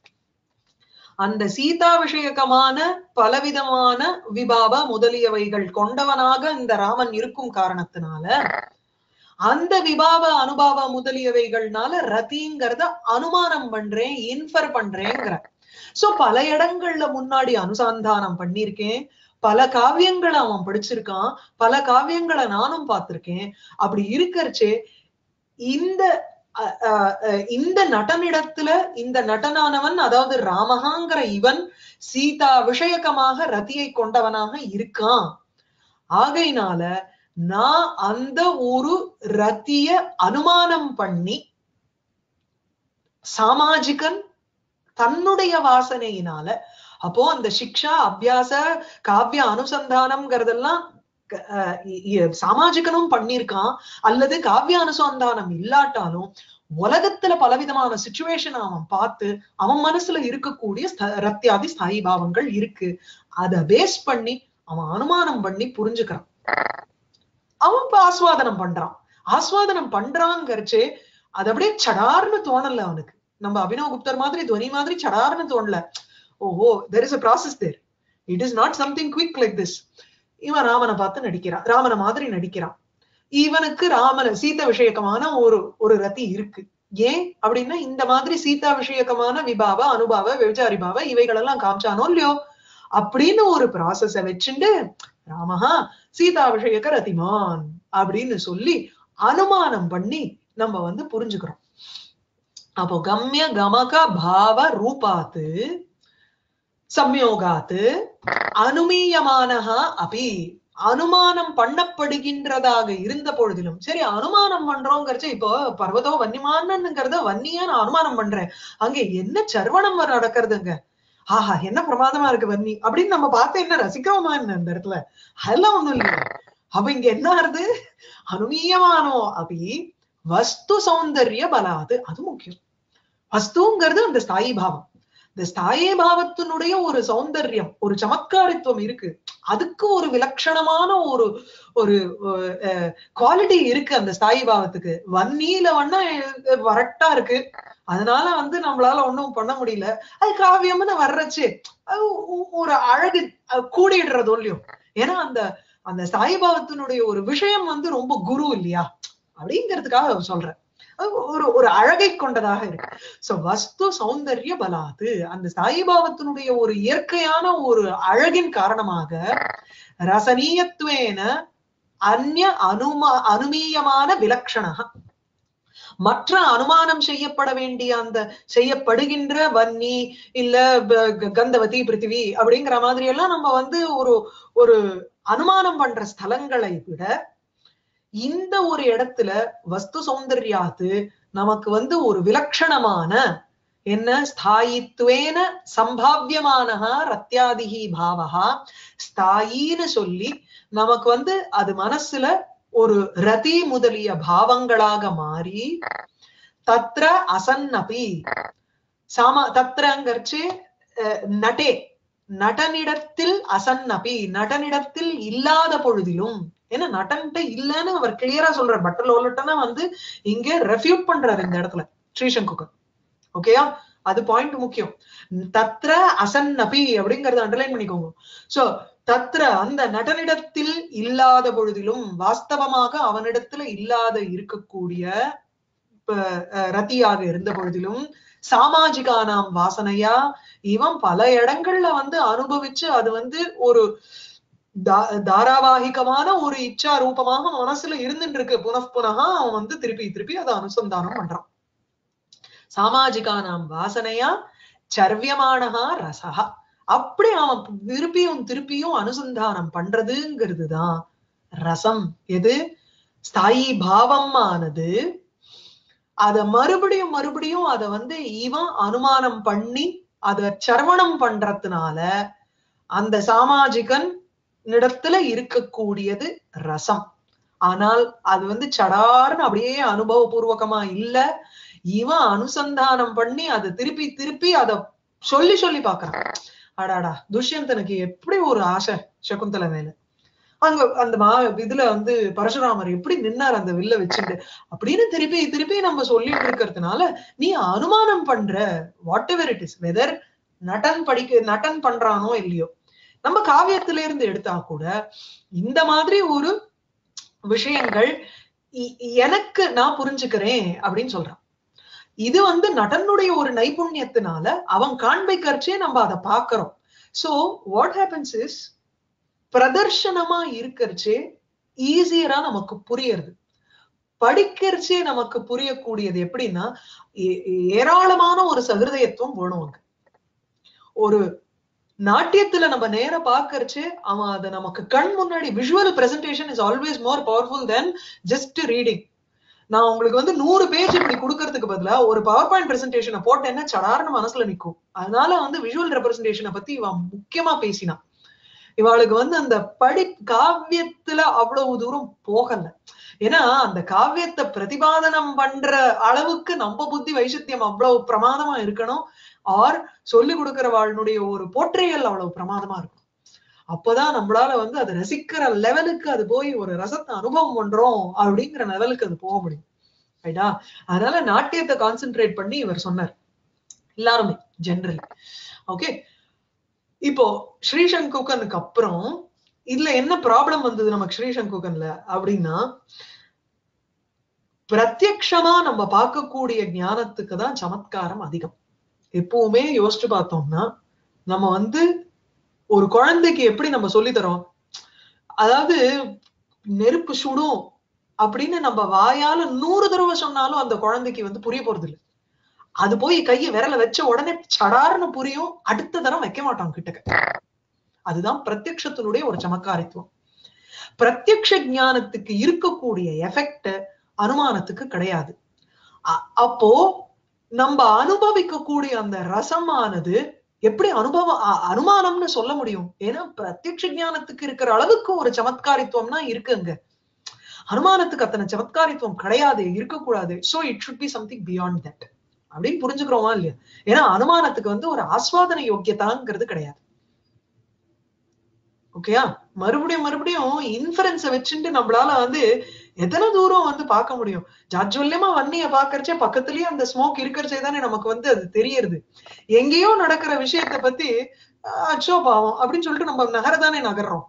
அந்த சீதா விஷயகமான பலவிதமான விபாவ முதலியவைகள் கொண்டவனாக இந்த ராமன் இருக்கும் காரணத்தினால அந்த விபாவ அனுபாவ முதலியவைகள்னால ரதிங்கிறத அனுமானம் பண்றேன் இன்ஃபர் பண்றேங்கிற சோ பல இடங்கள்ல முன்னாடி அனுசந்தானம் பண்ணிருக்கேன் பல காவியங்களை அவன் படிச்சிருக்கான் பல காவியங்களை நானும் பார்த்திருக்கேன் அப்படி இருக்கறச்சே இந்த அஹ், அஹ், அஹ், இந்த நடனிடத்துல இந்த நடனானவன் அதாவது ராமகாங்கிற இவன் சீதா விஷயகமாக ரதியை கொண்டவனாக இருக்கான் ஆகையினால நான் அந்த ஒரு ரத்திய அனுமானம் பண்ணி சாமாஜிகன் தன்னுடைய வாசனையினால அப்போ அந்த சிக்ஷா அபியாச காவிய அனுசந்தானம்ங்கிறதெல்லாம் க- அஹ் இ- இ- சாமாஜிகனும் பண்ணிருக்கான் அல்லது காவிய அனுசந்தானம் இல்லாட்டாலும் உலகத்துல பலவிதமான சுச்சுவேஷன் அவன் பார்த்து அவன் மனசுல இருக்கக்கூடிய ஸ்த- ரத்தியாதி ஸ்தாயி பாவங்கள் இருக்கு அத பேஸ் பண்ணி அவன் அனுமானம் பண்ணி புரிஞ்சுக்கிறான் அவன் இப்ப ஆஸ்வாதனம் பண்றான் ஆஸ்வாதனம் பண்றாங்கிறச்சே அது அப்படியே சடார்னு தோணல அவனுக்கு நம்ம அபினவ் குப்தர் மாதிரி துவனி மாதிரி சடார்னு தோணல ஓஹோ there is a process there it is not something quick like this இவன் ராமனை பார்த்து நடிக்கிறான் ராமனை மாதிரி நடிக்கிறான் இவனுக்கு ராமன சீத விஷயக்கமான ஒரு ஒரு ரதி இருக்கு ஏன் அப்படின்னா இந்த மாதிரி சீதா விஷயக்கமான விபாவ அனுபாவ விபச்சாரிபாவ இவைகளெல்லாம் காமிச்சானோ இல்லையோ அப்படின்னு ஒரு ப்ராசஸ வச்சுண்டு ராமஹா சீதா விஷயக்க ரதிமான் அப்படின்னு சொல்லி அனுமானம் பண்ணி நம்ம வந்து புரிஞ்சுக்கிறோம் அப்போ கம்ய கமக பாவ ரூபாத்து சம்யோகாத்து அனுமீயமானஹா அபி அனுமானம் பண்ணப்படுகின்றதாக இருந்த பொழுதிலும் சரி அனுமானம் பண்றோங்கிறச்சு இப்போ பர்வதோ வன்னிமானங்கிறத வன்னியா நான் அனுமானம் பண்றேன் அங்க என்ன சர்வணம் வர நடக்கிறதுங்க ஆஹா என்ன பிரமாதமா இருக்கு வன்னி அப்படின்னு நம்ம பார்த்து என்ன ரசிக்கிறோமா என்ன இந்த இடத்துல அதெல்லாம் ஒண்ணும் இல்லையா அப்ப இங்க என்ன ஆறுது அனுமீயமானோ அபி வஸ்து சௌந்தர்ய பலாது அது முக்கியம் வஸ்துங்கிறது அந்த ஸ்தாயி பாவம் இந்த ஸ்தாயி பாவத்தினுடைய ஒரு சௌந்தர்யம் ஒரு சமத்காரித்துவம் இருக்கு அதுக்கு ஒரு விலட்சணமான ஒரு ஒரு குவாலிட்டி இருக்கு அந்த ஸ்தாயி பாவத்துக்கு வன்னியில வண்ணா வரட்டா இருக்கு அதனால வந்து நம்மளால ஒண்ணும் பண்ண முடியல அது காவியம்னு வர்றச்சு அது ஒரு அழகு கூடிடுறது இல்லையும் ஏன்னா அந்த அந்த சாய்பாவத்தினுடைய ஒரு விஷயம் வந்து ரொம்ப குரு இல்லையா அப்படிங்கிறதுக்காக சொல்றேன் ஒரு ஒரு அழகை கொண்டதாக இருக்கு சோ வஸ்து சௌந்தர்ய பலாது அந்த சாயிபாவத்தினுடைய ஒரு இயற்கையான ஒரு அழகின் காரணமாக ரசனீயத்துவேன அந்நிய அனுமா அனுமீயமான விலக்ஷண மற்ற அனுமானம் செய்யப்பட வேண்டிய அந்த செய்யப்படுகின்ற வன்னி இல்ல கந்தவதி பிருத்திவி அப்படிங்கிற மாதிரி எல்லாம் நம்ம வந்து ஒரு ஒரு அனுமானம் பண்ற ஸ்தலங்களை விட இந்த ஒரு இடத்துல வஸ்து சௌந்தர்யாது நமக்கு வந்து ஒரு விலட்சணமான என்ன ஸ்தாயித்வேன சம்பாவியமானஹா ரத்யாதிகி பாவகா ஸ்தாயின்னு சொல்லி நமக்கு வந்து அது மனசுல ஒரு ரதி முதலிய பாவங்களாக மாறி தத்ர அசன்னபி சாமா தத்ரங்கர்ச்சு நடே நடனிடத்தில் அசன்னபி நடனிடத்தில் இல்லாத பொழுதிலும் ஏன்னா நடன்ட்ட இல்லன்னு அவர் கிளியரா சொல்றார் பட்டல் ஓலட்டனா வந்து இங்க ரெஃப்யூட் பண்றாரு இந்த இடத்துல ஸ்ரீசங்குக்கு ஓகேயா அது பாயிண்ட் முக்கியம் தத்ர அசன்னபி அப்படிங்கறத அண்டர்லைன் பண்ணிக்கோங்க சோ தத்ர அந்த நடனிடத்தில் இல்லாத பொழுதிலும் வாஸ்தவமாக அவனிடத்துல இல்லாத இருக்கக்கூடிய ரத்தியாக இருந்த பொழுதிலும் சாமாஜிகானாம் வாசனையா இவன் பல இடங்கள்ல வந்து அனுபவிச்சு அது வந்து ஒரு தாராவாகிகமான ஒரு இச்சா ரூபமாக மனசுல இருந்துட்டு இருக்கு புனப்புனகா அவன் வந்து திருப்பி திருப்பி அதை அனுசந்தானம் பண்றான் சாமாஜிகானாம் வாசனையா சர்வியமானகா ரசகா அப்படி அவன் திருப்பியும் திருப்பியும் அனுசந்தானம் பண்றதுங்கிறது தான் ரசம் எது ஸ்தாயி பாவமானது அத மறுபடியும் மறுபடியும் அத வந்து இவன் அனுமானம் பண்ணி அத சரவணம் பண்றதுனால அந்த சாமாஜிகன் இடத்துல இருக்கக்கூடியது ரசம் ஆனால் அது வந்து சடார்னு அப்படியே அனுபவபூர்வகமா இல்ல இவன் அனுசந்தானம் பண்ணி அதை திருப்பி திருப்பி அத சொல்லி சொல்லி பாக்குறான் அடாடா துஷ்யந்தனுக்கு எப்படி ஒரு ஆசை சகுந்தலை மேல அங்க அந்த மா இதுல வந்து பரசுராமர் எப்படி நின்னார் அந்த வில்ல வச்சுட்டு அப்படின்னு திருப்பி திருப்பி நம்ம சொல்லிட்டு இருக்கிறதுனால நீ அனுமானம் பண்ற whatever it is whether நடன் படிக்க நடன் பண்றானோ இல்லையோ நம்ம காவியத்தில இருந்து எடுத்தா கூட இந்த மாதிரி ஒரு விஷயங்கள் எனக்கு நான் புரிஞ்சுக்கிறேன் அப்படின்னு சொல்றான் இது வந்து நடனுடைய ஒரு நைபுண்ணியத்தினால அவன் காண்பிக்கர்ச்சே நம்ம அதை பாக்குறோம் சோ வாட் ஹேப்பன்ஸ் இஸ் பிரதர்ஷனமா இருக்கிறச்சே ஈஸியரா நமக்கு புரியறது படிக்கிறச்சே நமக்கு புரியக்கூடியது எப்படின்னா ஏராளமான ஒரு சகிருதயத்துவம் வேணும் அங்க ஒரு நாட்டியத்துல நம்ம நேர பாக்கறச்சு அவன் அதை நமக்கு கண் முன்னாடி visual presentation is always more powerful than just reading நான் உங்களுக்கு வந்து நூறு பேஜ் இப்படி கொடுக்கறதுக்கு பதிலா ஒரு பவர் பாயிண்ட் பிரசன்டேஷனை போட்டேன்னா சடார்னு மனசுல நிக்கும் அதனால வந்து விஷுவல் ரெப்ரசன்டேஷனை பத்தி இவன் முக்கியமா பேசினான் இவாளுக்கு வந்து அந்த படி காவியத்துல அவ்வளவு தூரம் போகல ஏன்னா அந்த காவியத்தை பிரதிபாதனம் பண்ற அளவுக்கு நம்ம புத்தி வைசத்தியம் அவ்வளவு பிரமாதமா இருக்கணும் ஆர் சொல்லி கொடுக்கிறவாளுடைய ஒரு போற்றையல் அவ்வளவு பிரமாதமா இருக்கும் அப்பதான் நம்மளால வந்து அதை ரசிக்கிற லெவலுக்கு அது போய் ஒரு ரசத்தை அனுபவம் பண்றோம் அப்படிங்கிற லெவலுக்கு அது போக முடியும் ரைட்டா அதனால நாட்டியத்தை கான்சென்ட்ரேட் பண்ணி இவர் சொன்னார் எல்லாருமே ஜென்ரலி ஓகே இப்போ ஸ்ரீசங்குகனுக்கு அப்புறம் இதுல என்ன ப்ராப்ளம் வந்தது நமக்கு ஸ்ரீசங்குகன்ல அப்படின்னா பிரத்யக்ஷமா நம்ம பார்க்கக்கூடிய ஞானத்துக்கு தான் சமத்காரம் அதிகம் எப்பவுமே யோசிச்சு பார்த்தோம்னா நம்ம வந்து ஒரு குழந்தைக்கு எப்படி நம்ம சொல்லி தரோம் அதாவது நெருப்பு சுடும் அப்படின்னு நம்ம வாயால நூறு தடவை சொன்னாலும் அந்த குழந்தைக்கு வந்து புரிய போறது இல்லை அது போய் கையை விரல வச்ச உடனே சடார்னு புரியும் அடுத்த தரம் வைக்க மாட்டோம் கிட்டக்க அதுதான் பிரத்யக்ஷத்தினுடைய ஒரு சமக்காரித்துவம் பிரத்யக்ஷ ஞானத்துக்கு இருக்கக்கூடிய எஃபெக்ட் அனுமானத்துக்கு கிடையாது அப்போ நம்ம அனுபவிக்கக்கூடிய அந்த ரசமானது எப்படி அனுபவம் அனுமானம்னு சொல்ல முடியும் ஏன்னா பிரத்யக்ஷ ஞானத்துக்கு இருக்கிற அளவுக்கு ஒரு சமத்காரித்துவம்னா இருக்குங்க அனுமானத்துக்கு அத்தனை சமத்காரித்துவம் கிடையாது இருக்கக்கூடாது so it should be something beyond that அப்படின்னு புரிஞ்சுக்கிறோமா இல்லையா ஏன்னா அனுமானத்துக்கு வந்து ஒரு ஆஸ்வாதன யோக்கியதாங்கிறது கிடையாது ஓகேயா மறுபடியும் மறுபடியும் இன்ஃபரன்ஸ வச்சுட்டு நம்மளால வந்து எத்தனை தூரம் வந்து பார்க்க முடியும் ஜாஜ்வல்யமா வன்னிய பாக்கறச்சே பக்கத்துலயே அந்த ஸ்மோக் இருக்கறச்சே தானே நமக்கு வந்து அது தெரியறது எங்கேயோ நடக்கிற விஷயத்த பத்தி அஹ், அச்சோ பாவம் அப்படின்னு சொல்லிட்டு நம்ம நகரதானே நகர்றோம்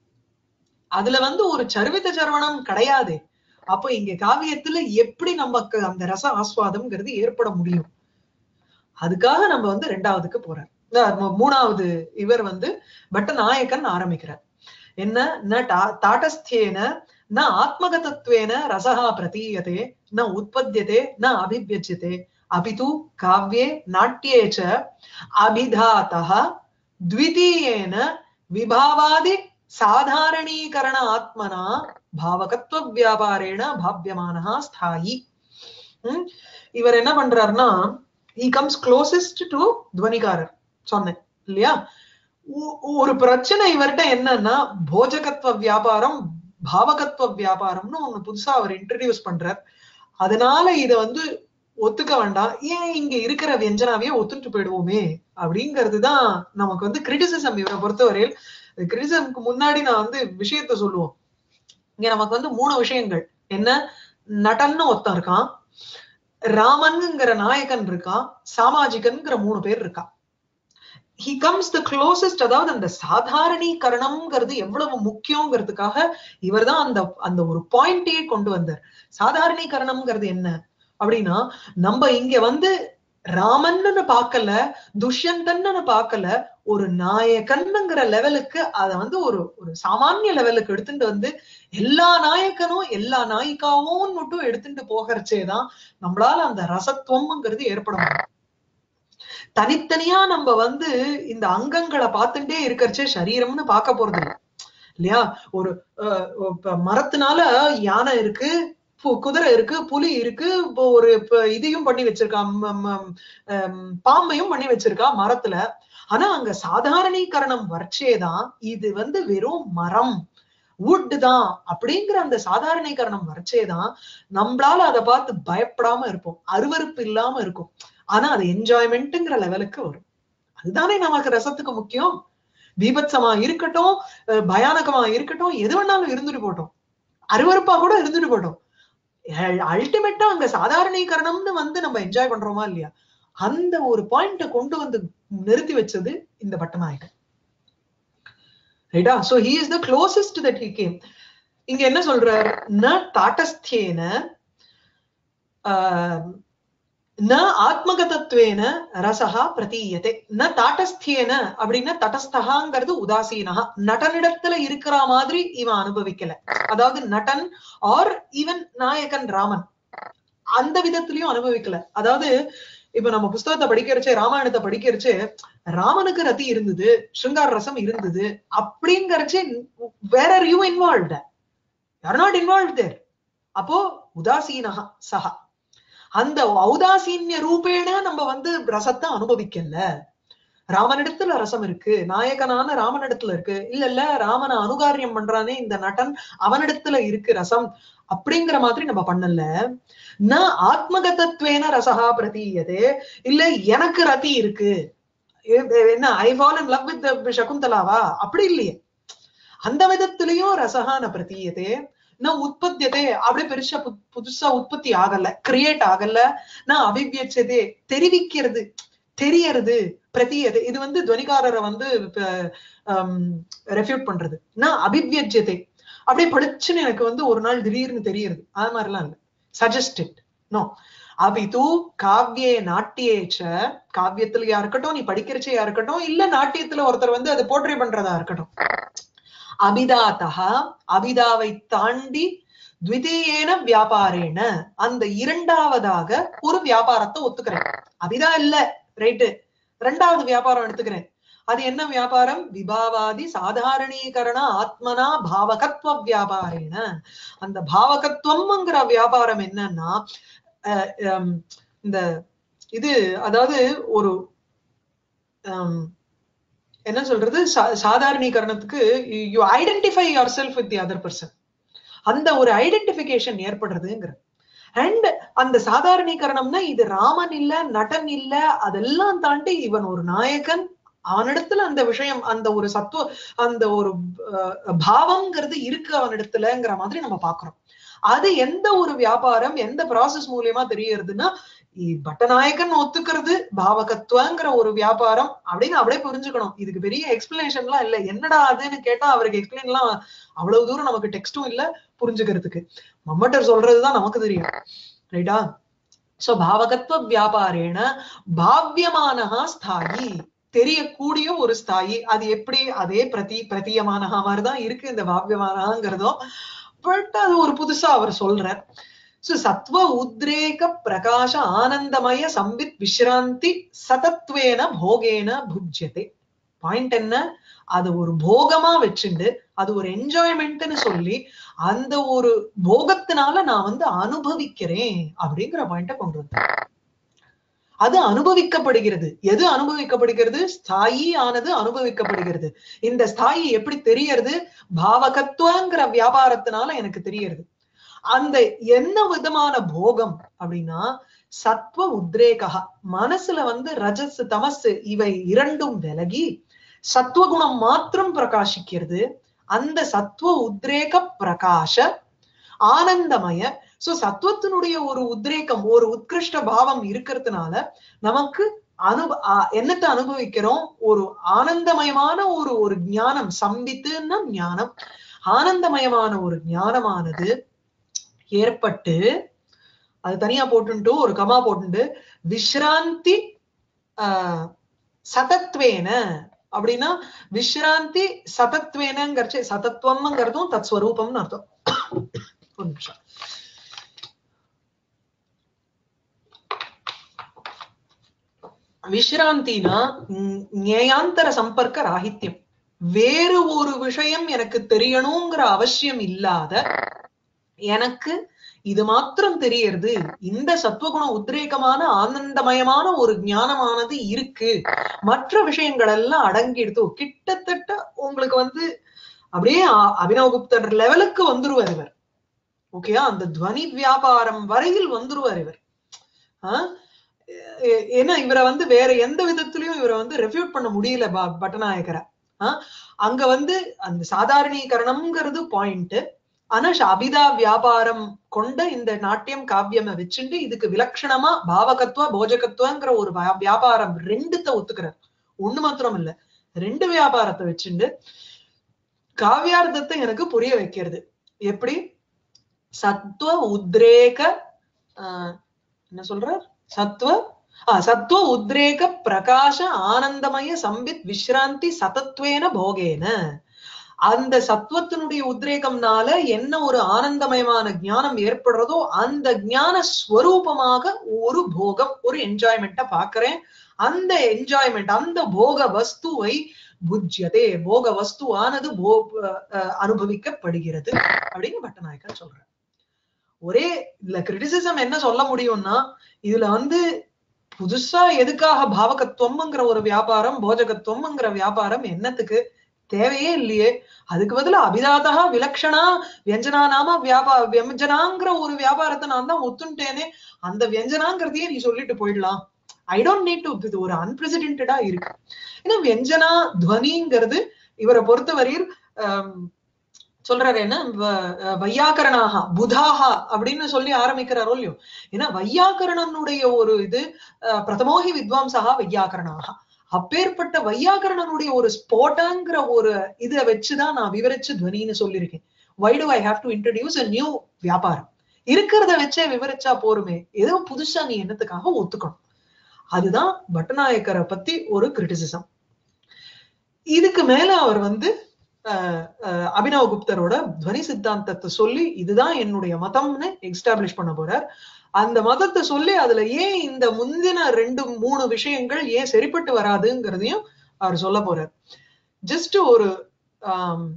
அதுல வந்து ஒரு சர்வித சரவணம் கிடையாது அப்போ இங்க காவியத்துல எப்படி நமக்கு அந்த ரச ஆஸ்வாதம்ங்கிறது ஏற்பட முடியும் அதுக்காக நம்ம வந்து ரெண்டாவதுக்கு போறார் இந்த மூ- மூணாவது இவர் வந்து பட்ட நாயக்கன் ஆரம்பிக்கிறார் என்ன ந டா- தாட்டஸ்தியேன ந ஆத்மகதத்வேன ரசஹா பிரதீயதே ந உற்பத்தியதே ந அபிவியஜ்யதே அபிது காவ்யே நாட்யே ச அபிதாத்தः द्वितीयेन विभावादि साधारणीकरण आत्मना भावकत्व வியாபாரேண பாவ்யமானஹா ஸ்தாயி ம்? இவர் என்ன பண்றாருன்னா he comes closest to துவனிகாரர் சொன்னேன் இல்லையா ஒ- ஒரு பிரச்சனை இவர்கிட்ட என்னன்னா போஜகத்துவ வியாபாரம் பாவகத்துவ வியாபாரம்னு ஒண்ணு புதுசா அவர் இன்ட்ரடியூஸ் பண்றார் அதனால இத வந்து ஒத்துக்க வேண்டாம் ஏன் இங்க இருக்கிற வியஞ்சனாவையே ஒத்துட்டு போயிடுவோமே அப்படிங்கிறது தான் நமக்கு வந்து கிரிட்டிசிசம் இவரை பொறுத்தவரையில் கிரிட்டிசிசம்க்கு முன்னாடி நான் வந்து விஷயத்த சொல்லுவோம் இங்க நமக்கு வந்து மூணு விஷயங்கள் என்ன நடன்னு ஒருத்தன் இருக்கான் ராமன்ங்கிற நாயகன் இருக்கான் சாமாஜிகன்ங்கிற மூணு பேர் இருக்கா ஹி கம்ஸ் த க்ளோசஸ்ட் அதாவது அந்த சாதாரணீகரணம்ங்கிறது எவ்வளவு முக்கியங்கிறதுக்காக இவர்தான் அந்த அந்த ஒரு பாயிண்டையே கொண்டு வந்தார் சாதாரணீகரணம்ங்கிறது என்ன அப்படின்னா நம்ம இங்க வந்து ராமன்னு பார்க்கல துஷ்யந்தன்னு பார்க்கல ஒரு நாயகன்ங்கிற லெவலுக்கு அத வந்து ஒரு ஒரு சாமானிய லெவலுக்கு எடுத்துட்டு வந்து எல்லா நாயக்கனும் எல்லா நாயிக்காவும் மட்டும் எடுத்துட்டு போகிறச்சேதான் நம்மளால அந்த ரசத்துவம்ங்கிறது ஏற்பட முடியும் தனித்தனியா நம்ம வந்து இந்த அங்கங்களை பார்த்துட்டே இருக்கிறச்சே சரீரம்னு பார்க்க போறது இல்ல இல்லையா ஒரு அஹ், இப்ப மரத்தினால யானை இருக்கு பு- குதிரை இருக்கு புலி இருக்கு இப்போ ஒரு இப்ப இதையும் பண்ணி வச்சிருக்கான் ம- ம- ஹம், பாம்பையும் பண்ணி வச்சிருக்கா மரத்துல ஆனா அங்க சாதாரணீகரணம் வர்ச்சேதான் இது வந்து வெறும் மரம் wood தான் அப்படிங்கிற அந்த சாதாரணீகரணம் வர்ச்சேதான் நம்மளால அதை பார்த்து பயப்படாம இருப்போம் அருவருப்பு இல்லாம இருக்கும் ஆனா அது என்ஜாய்மெண்ட்ங்கிற லெவலுக்கு வரும் அதுதானே நமக்கு ரசத்துக்கு முக்கியம் பீபத்சமா இருக்கட்டும் அஹ் பயானகமா இருக்கட்டும் எது வேணாலும் இருந்துட்டு போட்டோம் அருவருப்பா கூட இருந்துட்டு போட்டோம் அல்டிமேட்டா அங்க சாதாரணீகரணம்னு வந்து நம்ம என்ஜாய் பண்றோமா இல்லையா அந்த ஒரு பாயிண்ட கொண்டு வந்து நிறுத்தி வச்சது இந்த பட்டநாயகன் ரைட்டா so he is the closest that he came இங்க என்ன சொல்றார் ந தாட்டஸ்தியேன ஆஹ், ந ஆத்மகதத்வேன ரசஹா பிரதீயதே ந தாட்டஸ்தியேன அப்படின்னா தடஸ்தகாங்கிறது உதாசீனஹா நடனிடத்துல இருக்கிற மாதிரி இவன் அனுபவிக்கல அதாவது நடன் ஆர் ஈவன் நாயகன் ராமன் அந்த விதத்திலயும் அனுபவிக்கல அதாவது இப்ப நம்ம புஸ்தகத்தை படிக்கிறச்சே ராமாயணத்தை படிக்கிறச்சே ராமனுக்கு ரதி இருந்தது ஸ்ருங்கார ரசம் இருந்தது அப்படிங்கறச்சே வேற ஆர் யூ இன்வால்வ்ட் யார் நாட் இன்வால்வ் தேர் அப்போ உதாசீனஹா சஹா அந்த ஔதாசீன்ய ரூபேண நம்ம வந்து ரசத்தை அனுபவிக்கல ராமனிடத்துல ரசம் இருக்கு நாயகனான ராமனிடத்துல இருக்கு இல்ல இல்ல ராமனை அனுகாரியம் பண்றானே இந்த நடன் அவனிடத்துல இருக்கு ரசம் அப்படிங்கிற மாதிரி நம்ம பண்ணல ந ஆத்மகதத்வேன ரசஹா பிரதீயதே இல்ல எனக்கு ரதி இருக்கு எ- எ- என்ன I fall in love with சகுந்தலாவா அப்படி இல்லையே அந்த விதத்திலையும் ரசஹான பிரதீயதே நான் உற்பத்தியதே அப்படியே பெருசா பு- புதுசா உற்பத்தி ஆகல கிரியேட் ஆகல நான் அபிவியச்சதே தெரிவிக்கிறது தெரியறது பிரதியது இது வந்து துவனிகாரரை வந்து ரெஃப்யூட் பண்றது நான் அபிவியஜ்யதே அப்படியே படிச்சுன்னு எனக்கு வந்து ஒரு நாள் திடீர்னு தெரியறது அது மாதிரிலாம் இல்ல சஜஸ்டட் நோ அபிது காவ்யே நாட்டியேச்ச காவியத்திலயா இருக்கட்டும் நீ படிக்கிறச்சையா இருக்கட்டும் இல்ல நாட்டியத்துல ஒருத்தர் வந்து அதை போர்ட்ரே பண்றதா இருக்கட்டும் அபிதாத்தா அபிதாவை தாண்டி த்விதீயேன வியாபாரேன அந்த இரண்டாவதாக ஒரு வியாபாரத்தை ஒத்துக்கிறேன் அபிதா இல்ல ரைட்டு ரெண்டாவது வியாபாரம் எடுத்துக்கிறேன் அது என்ன வியாபாரம் விபாவாதி சாதாரணீகரண ஆத்மனா பாவகத்துவ வியாபாரேன அந்த பாவகத்துவம்ங்கிற வியாபாரம் என்னன்னா அஹ், ஹம், இந்த இது அதாவது ஒரு ஹம், என்ன சொல்றது சா- சாதாரணீகரணத்துக்கு you identify yourself with the other person அந்த ஒரு ஐடென்டிபிகேஷன் ஏற்படுறதுங்கிற அண்ட் அந்த சாதாரணீகரணம்னா இது ராமன் இல்ல நடன் இல்ல அதெல்லாம் தாண்டி இவன் ஒரு நாயகன் அவனிடத்துல அந்த விஷயம் அந்த ஒரு சத்துவ அந்த ஒரு அஹ், பாவம்ங்கிறது இருக்கு அவனிடத்துலங்கிற மாதிரி நம்ம பாக்குறோம் அது எந்த ஒரு வியாபாரம் எந்த ப்ராசஸ் மூலியமா தெரியறதுன்னா இ- பட்டநாயகன் ஒத்துக்கிறது பாவகத்துவங்கிற ஒரு வியாபாரம் அப்படின்னு அப்படியே புரிஞ்சுக்கணும் இதுக்கு பெரிய எக்ஸ்பிளனேஷன்லாம் இல்ல என்னடா அதுன்னு கேட்டா அவருக்கு எக்ஸ்பிளைன் எல்லாம் அவ்வளவு தூரம் நமக்கு டெக்ஸ்டும் இல்ல புரிஞ்சுக்கிறதுக்கு மம்மட்டர் சொல்றதுதான் நமக்கு தெரியும் ரைட்டா சோ பாவகத்துவ வியாபாரேன பாவ்யமானஹா ஸ்தாயி தெரியக்கூடிய ஒரு ஸ்தாயி அது எப்படி அதே பிரதி பிரதீயமானஹா மாதிரிதான் இருக்கு இந்த பாவ்யமானஹாங்கிறதும் பட் அது ஒரு புதுசா அவர் சொல்றார் சோ சத்வ உத்ரேக பிரகாச ஆனந்தமய சம்பித் விஸ்ராந்தி சதத்வேன போகேன புஜ்யதே பாயிண்ட் என்ன அது ஒரு போகமா வச்சுண்டு அது ஒரு என்ஜாய்மெண்ட்னு சொல்லி அந்த ஒரு போகத்தினால நான் வந்து அனுபவிக்கிறேன் அப்படிங்கிற பாயிண்ட கொண்டு வந்தேன் அது அனுபவிக்கப்படுகிறது எது அனுபவிக்கப்படுகிறது ஸ்தாயி ஆனது அனுபவிக்கப்படுகிறது இந்த ஸ்தாயி எப்படி தெரியறது பாவகத்துவங்கிற வியாபாரத்தினால எனக்கு தெரியறது அந்த என்ன விதமான போகம் அப்படின்னா சத்வ உத்ரேகா மனசுல வந்து ரஜஸ் தமஸ் இவை இரண்டும் விலகி சத்வகுணம் மாத்திரம் பிரகாசிக்கிறது அந்த சத்வ உத்ரேக பிரகாஷ ஆனந்தமய சோ சத்துவத்தினுடைய ஒரு உத்ரேகம் ஒரு உத்கிருஷ்ட பாவம் இருக்கிறதுனால நமக்கு அனு ஆ- என்னத்தை அனுபவிக்கிறோம் ஒரு ஆனந்தமயமான ஒரு ஒரு ஞானம் சம்பித்துன்னா ஞானம் ஆனந்தமயமான ஒரு ஞானமானது ஏற்பட்டு அது தனியா போட்டுட்டு ஒரு கமா போட்டுட்டு விஸ்ராந்தி ஆஹ் சதத்வேன அப்படின்னா விஸ்ராந்தி சதத்வேனங்கிறச்சு சதத்துவம்ங்கிறதும் தத் ஸ்வரூபம்னு அர்த்தம் ஒரு நிமிஷம் விஸ்ராந்தினா ஞ- ஞேயாந்தர சம்பர்க்க ராகித்யம் வேறு ஒரு விஷயம் எனக்கு தெரியணுங்கிற அவசியம் இல்லாத எனக்கு இது மாத்திரம் தெரியறது இந்த சத்துவகுண உத்ரேகமான ஆனந்தமயமான ஒரு ஞானமானது இருக்கு மற்ற விஷயங்கள் எல்லாம் அடங்கிடுத்து கிட்டத்தட்ட உங்களுக்கு வந்து அப்படியே அ- அபினவகுப்தர் லெவலுக்கு வந்துருவார் இவர் ஓகேயா அந்த துவனி வியாபாரம் வரையில் வந்துருவார் இவர் ஆஹ் ஏ- ஏன்னா இவரை வந்து வேற எந்த விதத்திலயும் இவரை வந்து ரெஃப்யூட் பண்ண முடியல ப- பட்டநாயக்கரை ஆஹ் அங்க வந்து அந்த சாதாரணீகரணம்ங்கிறது பாயிண்ட் ஆனா ஷ- அபிதா வியாபாரம் கொண்ட இந்த நாட்டியம் காவியம் வச்சுட்டு இதுக்கு விலட்சணமா பாவகத்துவ போஜகத்துவங்கிற ஒரு வா- வியாபாரம் ரெண்டுத்த ஒத்துக்கிறார் ஒண்ணு மாத்திரம் இல்ல ரெண்டு வியாபாரத்தை வச்சுண்டு காவியார்த்தத்தை எனக்கு புரிய வைக்கிறது எப்படி சத்துவ உத்ரேக ஆஹ் என்ன சொல்ற சத்துவ ஆ, சத்துவ உத்ரேக பிரகாச ஆனந்தமய சம்பித் விஸ்ராந்தி சதத்வேன போகேன அந்த சத்துவத்தினுடைய உத்ரேகம்னால என்ன ஒரு ஆனந்தமயமான ஞானம் ஏற்படுறதோ அந்த ஞான ஸ்வரூபமாக ஒரு போகம் ஒரு என்ஜாய்மெண்ட்ட பாக்குறேன் அந்த என்ஜாய்மெண்ட் அந்த போக வஸ்துவை புஜ்யதே போக வஸ்துவானது போ அஹ் அனுபவிக்கப்படுகிறது அப்படின்னு பட்டநாயக்கர் சொல்றார் ஒரே இதுல கிரிட்டிசிசம் என்ன சொல்ல முடியும்னா இதுல வந்து புதுசா எதுக்காக பாவகத்துவம்ங்கிற ஒரு வியாபாரம் போஜகத்துவம்ங்கிற வியாபாரம் என்னத்துக்கு தேவையே இல்லையே அதுக்கு பதிலா அபிதாதா விலக்ஷணா வியஞ்சனா நாம வியாபா வியஞ்சனாங்கிற ஒரு வியாபாரத்தை நான் தான் ஒத்துட்டேனே அந்த வியஞ்சனாங்கிறதையே நீ சொல்லிட்டு போயிடலாம் ஐ டோன்ட் நீட் டு இது ஒரு அன்பிரசிடென்டா இருக்கு ஏன்னா வியஞ்சனா துவனிங்கிறது இவரை பொறுத்தவரையில் ஆம், சொல்றாரு என்ன வ- அஹ் வையாகரணாக புதாகா அப்படின்னு சொல்லி ஆரம்பிக்கிறாரோ இல்லையோ ஏன்னா வையாகரணனுடைய ஒரு இது அஹ், பிரதமோகி வித்வாம்சகா வையாகரணாக அப்பேற்பட்ட வையாகரணனுடைய ஒரு ஸ்போட்டாங்கிற ஒரு இதை வச்சுதான் நான் விவரிச்சு துவனின்னு சொல்லியிருக்கேன் why do I have to introduce a new வியாபாரம் இருக்கிறத வச்சே விவரிச்சா போருமே ஏதோ புதுசா நீ என்னத்துக்காக ஒத்துக்கணும் அதுதான் பட்டநாயக்கரை பத்தி ஒரு கிரிட்டிசிசம் இதுக்கு மேல அவர் வந்து அஹ், அஹ், அபினவ குப்தரோட துவனி சித்தாந்தத்தை சொல்லி இதுதான் என்னுடைய மதம்னு எஸ்டாப்ளிஷ் பண்ண போறார் அந்த மதத்தை சொல்லி அதுல ஏன் இந்த முந்தின ரெண்டு மூணு விஷயங்கள் ஏன் சரிப்பட்டு வராதுங்கிறதையும் அவர் சொல்ல போறார் ஜஸ்ட் ஒரு ஆம்,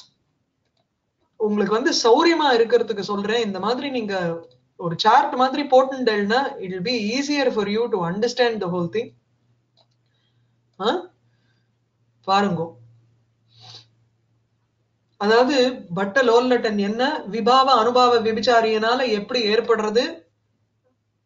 உங்களுக்கு வந்து சௌரியமா இருக்கிறதுக்கு சொல்றேன் இந்த மாதிரி நீங்க ஒரு சார்ட் மாதிரி போட்டுட்டேன்னா it will be easier for you to understand the whole thing பாருங்க அதாவது பட்ட லோல்லட்டன் என்ன விபாவ அனுபாவ விபிச்சாரியனால எப்படி ஏற்படுறது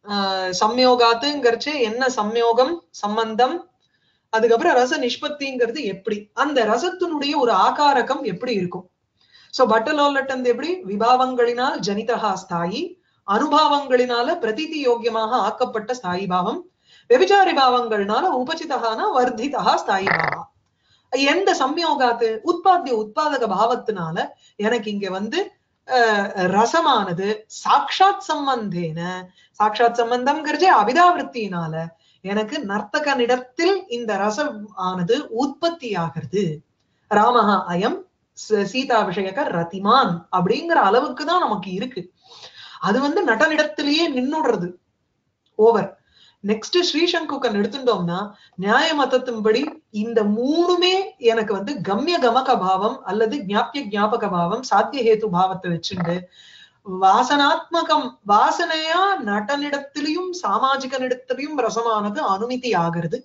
ஆஹ் சம்யோகாத்துங்கிறச்சு என்ன சம்யோகம் சம்பந்தம் அதுக்கப்புறம் ரச நிஷ்பத்திங்கிறது எப்படி அந்த ரசத்தினுடைய ஒரு ஆகாரகம் எப்படி இருக்கும் சோ பட்டலோல்லட்டந்து எப்படி விபாவங்களினால் ஜனிதகா ஸ்தாயி அனுபாவங்களினால பிரதிதி யோக்கியமாக ஆக்கப்பட்ட ஸ்தாயி பாவம் வெபிச்சாரி பாவங்கள்னால உபசிதகான வர்த்திதா ஸ்தாயி பாவா எந்த சம்யோகாத்து உற்பத்திய உத்பாதக பாவத்தினால எனக்கு இங்க வந்து அஹ், ரசமானது சாக்ஷாத் சம்பந்தேன சாக்ஷாத் சம்பந்தம்ங்கிறதே அபிதாவிருத்தியினால எனக்கு நர்த்தகனிடத்தில் இந்த ரசம் ஆனது உற்பத்தி ஆகிறது ராமஹா அயம் ச- சீதா விஷயக்க ரதிமான் அப்படிங்கிற அளவுக்கு தான் நமக்கு இருக்கு அது வந்து நடனிடத்திலேயே நின்னுடுறது ஓவர் நெக்ஸ்ட் ஸ்ரீசங்குக்கன் எடுத்துட்டோம்னா நியாய மதத்தின்படி இந்த மூணுமே எனக்கு வந்து கம்ய கமக பாவம் அல்லது ஞாபிய ஞாபக பாவம் சாத்திய ஹேத்து பாவத்தை வச்சுண்டு வாசனாத்மகம் வாசனையா நடனிடத்திலையும் சாமாஜிகனிடத்திலையும் ரசமானது அனுமதி ஆகிறது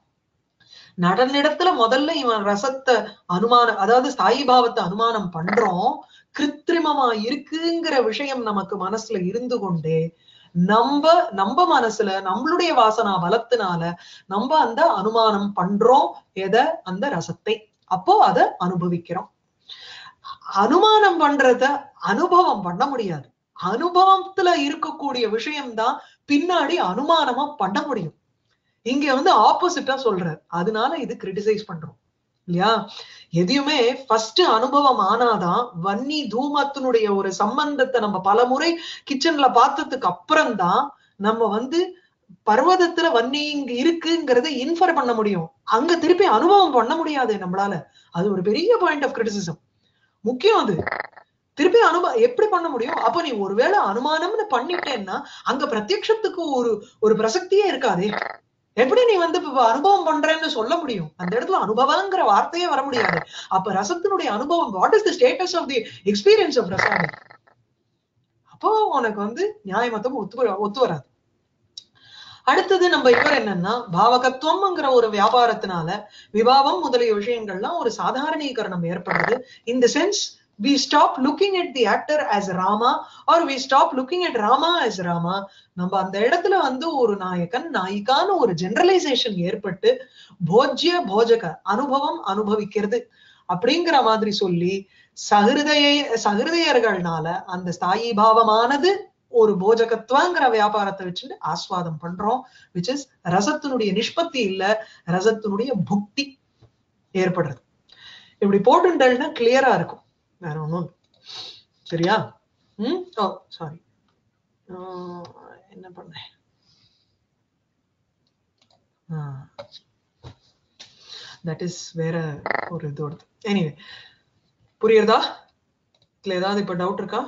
நடனிடத்துல முதல்ல இவன் ரசத்தை அனுமானம் அதாவது ஸ்தாயி பாவத்தை அனுமானம் பண்றோம் கிருத்திரிமமா இருக்குங்கிற விஷயம் நமக்கு மனசுல இருந்து கொண்டே நம்ம நம்ம மனசுல நம்மளுடைய வாசனா பலத்தினால நம்ம அந்த அனுமானம் பண்றோம் எதை அந்த ரசத்தை அப்போ அதை அனுபவிக்கிறோம் அனுமானம் பண்றத அனுபவம் பண்ண முடியாது அனுபவத்துல இருக்கக்கூடிய விஷயம்தான் பின்னாடி அனுமானமா பண்ண முடியும் இங்க வந்து ஆப்போசிட்டா சொல்றார் அதனால இது கிரிட்டிசைஸ் பண்றோம் இல்லையா எதையுமே ஃபர்ஸ்ட் அனுபவம் ஆனாதான் வன்னி தூமத்தினுடைய ஒரு சம்பந்தத்தை நம்ம பல முறை கிச்சன்ல பார்த்ததுக்கு அப்புறம் தான் நம்ம வந்து பர்வதத்துல வன்னி இங்க இருக்குங்கிறத இன்ஃபர் பண்ண முடியும் அங்க திருப்பி அனுபவம் பண்ண முடியாது நம்மளால அது ஒரு பெரிய பாயிண்ட் ஆஃப் கிரிட்டிசிசம் முக்கியம் அது திருப்பி அனுபவம் எப்படி பண்ண முடியும் அப்ப நீ ஒருவேளை அனுமானம்னு பண்ணிட்டேன்னா அங்க பிரத்யக்ஷத்துக்கு ஒரு ஒரு பிரசக்தியே இருக்காதே எப்படி நீ வந்து இப்ப அனுபவம் பண்றேன்னு சொல்ல முடியும் அந்த இடத்துல அனுபவங்கிற வார்த்தையே வர முடியாது அப்ப ரசத்தினுடைய அனுபவம் what is the status of the experience of ரசாயனம் அப்போ உனக்கு வந்து நியாயமத்தம் ஒத்து ஒத்து வராது அடுத்தது நம்ம இவர் என்னன்னா பாவகத்துவம்ங்கிற ஒரு வியாபாரத்தினால விவாவம் முதலிய விஷயங்கள்லாம் ஒரு சாதாரணீகரணம் ஏற்படுது இந்த sense we stop looking at the actor as Rama or we stop looking at Rama as Rama நம்ம அந்த இடத்துல வந்து ஒரு நாயகன் நாயிகான்னு ஒரு ஜெனரலைசேஷன் ஏற்பட்டு போஜ்ய போஜக அனுபவம் அனுபவிக்கிறது அப்படிங்கிற மாதிரி சொல்லி சகிருதைய சகிருதையர்கள்னால அந்த ஸ்தாயி பாவமானது ஒரு போஜகத்துவங்கிற வியாபாரத்தை வச்சுட்டு ஆஸ்வாதம் பண்றோம் விச் இஸ் ரசத்தினுடைய நிஷ்பத்தி இல்ல ரசத்தினுடைய புக்தி ஏற்படுறது இப்படி போட்டுண்டல்னா கிளியரா இருக்கும் வேற ஒண்ணும் இல்ல. சரியா ம் ஓ சாரி என்ன பண்ணேன் தட் இஸ் வேற ஒரு இதோடது எனிவே புரியுறதா இதுல ஏதாவது இப்ப டவுட் இருக்கா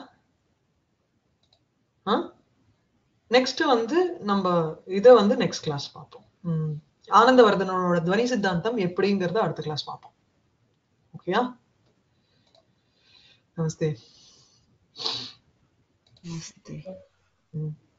ஆ நெக்ஸ்ட் வந்து நம்ம இத வந்து நெக்ஸ்ட் கிளாஸ் பார்ப்போம் ம். ஆனந்தவர்தனோட துவனி சித்தாந்தம் எப்படிங்கறத அடுத்த கிளாஸ் பார்ப்போம் ஓகேயா நமஸ்தே नमस्ते ம்